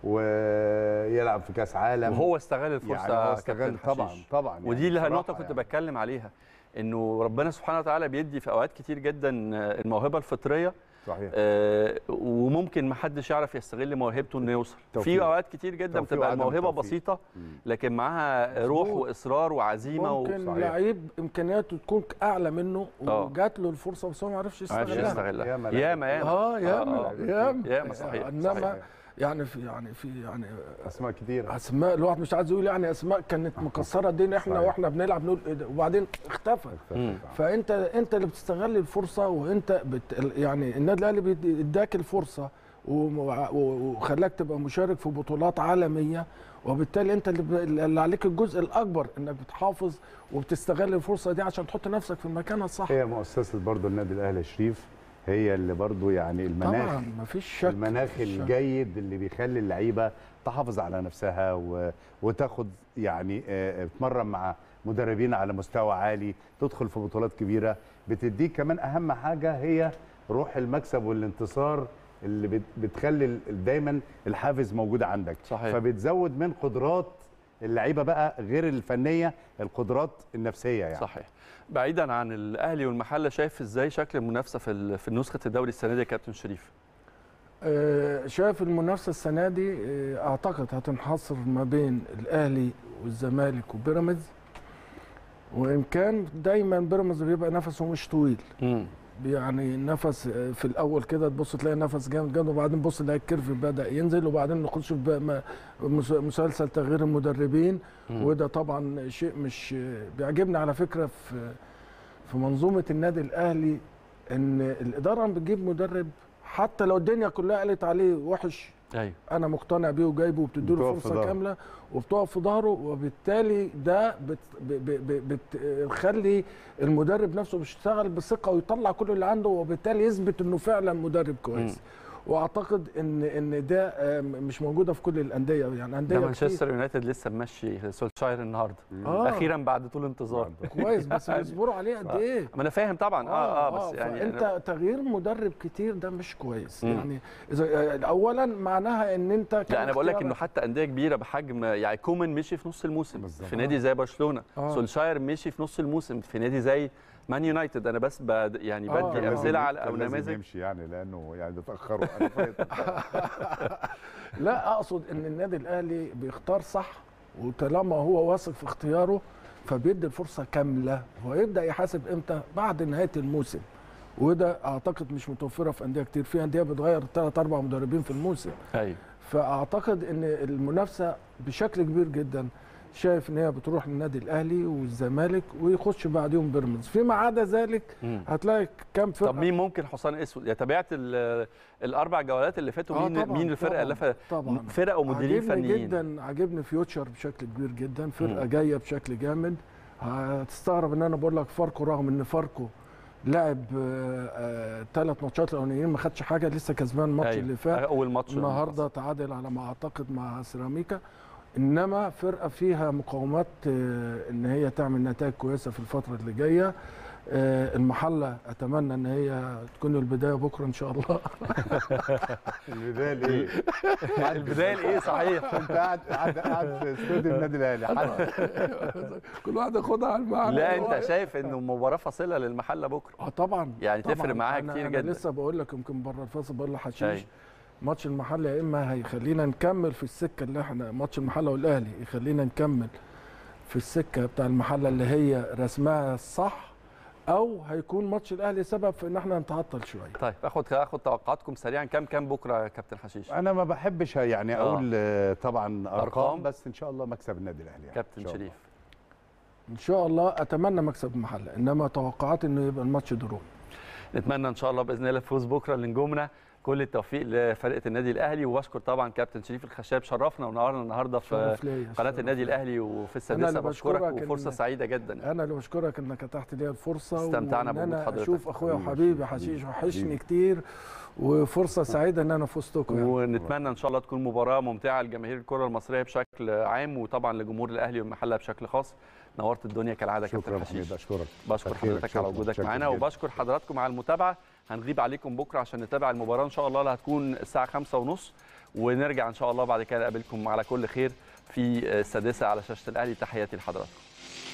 ويلعب في كاس عالم وهو استغل الفرصه يعني هو يا استغل كابتن طبعا حشيش. طبعا يعني ودي اللي بصراحة النقطه كنت يعني. بتكلم عليها انه ربنا سبحانه وتعالى بيدي في اوقات كتير جدا الموهبه الفطريه صحيح آه، وممكن ما حدش يعرف يستغل موهبته انه يوصل توفيق. في اوقات كتير جدا توفيق بتبقى وعدم الموهبه توفيق. بسيطه مم. لكن معاها روح مظبوط. واصرار وعزيمه و... ممكن صحيح. لعيب امكانياته تكون اعلى منه آه. وجات له الفرصه بس هو ما عرفش معرفش يستغلها يستغلها ياما ياما ياما اه ياما آه، ياما ياما صحيح انما صحيح. يعني في يعني في يعني اسماء كتير اسماء الواحد مش عايز يقول يعني اسماء كانت مكسره الدنيا احنا صحيح. واحنا بنلعب نقول ايه ده وبعدين اختفى مم. فانت انت اللي بتستغل الفرصه وانت بت يعني النادي الاهلي بيدي- اداك الفرصه وم- و- وخلاك تبقى مشارك في بطولات عالميه وبالتالي انت اللي, ب- اللي عليك الجزء الاكبر انك بتحافظ وبتستغل الفرصه دي عشان تحط نفسك في المكان الصح هي مؤسسه برضو النادي الاهلي يا شريف هي اللي برضو يعني المناخ طبعا مفيش شك المناخ مفيش شك. الجيد اللي بيخلي اللعيبه تحافظ على نفسها و... وتاخد يعني آه، تتمرن مع مدربين على مستوى عالي تدخل في بطولات كبيره بتديك كمان اهم حاجه هي روح المكسب والانتصار اللي بت... بتخلي ال- دايما الحافز موجود عندك صحيح. فبتزود من قدرات اللعيبه بقى غير الفنيه القدرات النفسيه يعني صحيح بعيدا عن الاهلي والمحله شايف ازاي شكل المنافسه في ال- في نسخه الدوري السنه دي يا كابتن شريف آه، شايف المنافسه السنه دي آه، اعتقد هتنحصر ما بين الاهلي والزمالك وبيراميدز وان كان دايما بيراميدز بيبقى نفسه مش طويل امم يعني نفس آه، في الاول كده تبص تلاقي نفس جامد جدا وبعدين بص تلاقي الكيرف بدا ينزل وبعدين نخش في بقى ما- مس- مسلسل تغيير المدربين وده طبعا شيء مش آه، بيعجبني على فكره في في منظومه النادي الاهلي ان الاداره لما بتجيب مدرب حتى لو الدنيا كلها قالت عليه وحش ايوه انا مقتنع بيه وجايبه وبتديله بتقف في فرصه ظهره. كامله وبتقف في ظهره وبالتالي ده بت ب- ب- بتخلي المدرب نفسه بيشتغل بثقه ويطلع كل اللي عنده وبالتالي يثبت انه فعلا مدرب كويس واعتقد ان ان ده آه، مش موجوده في كل الانديه يعني انديه ده كتير. مانشستر يونايتد لسه ممشي سولشاير النهارده آه. اخيرا بعد طول انتظار كويس بس بيصبروا عليه قد ايه ما انا فاهم طبعا اه اه بس يعني انت أنا- تغيير مدرب كتير ده مش كويس مم. يعني اذا اولا معناها ان انت كان لا انا بقول لك اختيارك- انه حتى انديه كبيره بحجم يعني كومان مشي في نص الموسم بالظبط. في نادي زي برشلونه آه. سولشاير مشي في نص الموسم في نادي زي مان يونايتد انا بس بد يعني آه. بدي كان امثله على او كان لازم نماذج يمشي يعني لانه يعني بيتاخروا أنا فاهم. لا اقصد ان النادي الاهلي بيختار صح وطالما هو واثق في اختياره فبيدي الفرصه كامله ويبدا يحاسب امتى بعد نهايه الموسم وده اعتقد مش متوفره في انديه كتير في انديه بتغير ثلاث اربع مدربين في الموسم ايوه فاعتقد ان المنافسه بشكل كبير جدا شايف ان هي بتروح للنادي الاهلي والزمالك ويخش بعديهم بيراميدز فيما عدا ذلك مم. هتلاقي كام فرقه طب مين ممكن حصان اسود يا تابعت ال- الاربع جولات اللي فاتوا آه مين طبعاً، مين الفرقه طبعاً، اللي فاتت طبعا فرقه ومديرين عاجبني فنيين جدا عاجبني فيوتشر بشكل كبير جدا فرقه مم. جايه بشكل جامد هتستغرب ان انا بقول لك فاركو رغم ان فاركو لعب ثلاث ماتشات الاولانيين ما خدش حاجه لسه كسبان الماتش أيوة. اللي فات اول ماتش النهارده تعادل على ما اعتقد مع سيراميكا انما فرقه فيها مقاومات آه، ان هي تعمل نتائج كويسه في الفتره اللي جايه آه، المحله اتمنى ان هي تكون البدايه بكره ان شاء الله البدايه ليه؟ البدايه الايه صحيح انت قاعد قاعد قاعد في استوديو النادي الاهلي حد- كل واحد ياخدها على المعنى لا انت شايف انه مباراه فاصله للمحله بكره اه طبعا يعني طبعاً. تفرق معاها أنا- كتير أنا جدا. لسه بقول لك يمكن بره الفاصل بقول لحشيش أيوة. ماتش المحله يا اما هيخلينا نكمل في السكه اللي احنا ماتش المحله والاهلي يخلينا نكمل في السكه بتاع المحله اللي هي رسمها الصح او هيكون ماتش الاهلي سبب في ان احنا نتعطل شويه طيب اخد اخد توقعاتكم سريعا كام كام بكره يا كابتن حشيش انا ما بحبش يعني آه. اقول آه، طبعا أرقام. ارقام بس ان شاء الله مكسب النادي الاهلي يعني. كابتن إن شاء الله. شريف ان شاء الله اتمنى مكسب المحله انما توقعاتي انه يبقى الماتش درو نتمنى ان شاء الله باذن الله الفوز بكره لنجومنا كل التوفيق لفرقه النادي الاهلي وبشكر طبعا كابتن شريف الخشاب شرفنا ونورنا النهارده في شرف ليا قناه شرف النادي ليا. الاهلي وفي أنا السادسه اللي بشكرك بشكرك وفرصه إن- سعيده جدا انا اللي بشكرك انك اتحت لي الفرصه استمتعنا وإن بوجود انا حضرتك. اشوف اخويا حبيبي وحبيبي حبيبي. حشيش وحشني حبيبي. كتير وفرصه سعيده ان انا فزتكم يعني. ونتمنى ان شاء الله تكون مباراه ممتعه لجماهير الكره المصريه بشكل عام وطبعا لجمهور الاهلي والمحله بشكل خاص نورت الدنيا كالعاده شكرا كابتن يا حشيش حميد اشكرك بشكر خيرك، حضرتك على شكراً، وجودك شكراً معانا جداً. وبشكر حضراتكم على المتابعه هنغيب عليكم بكره عشان نتابع المباراه ان شاء الله اللي هتكون الساعه خمسة ونص ونرجع ان شاء الله بعد كده نقابلكم على كل خير في السادسه على شاشه الاهلي تحياتي لحضراتكم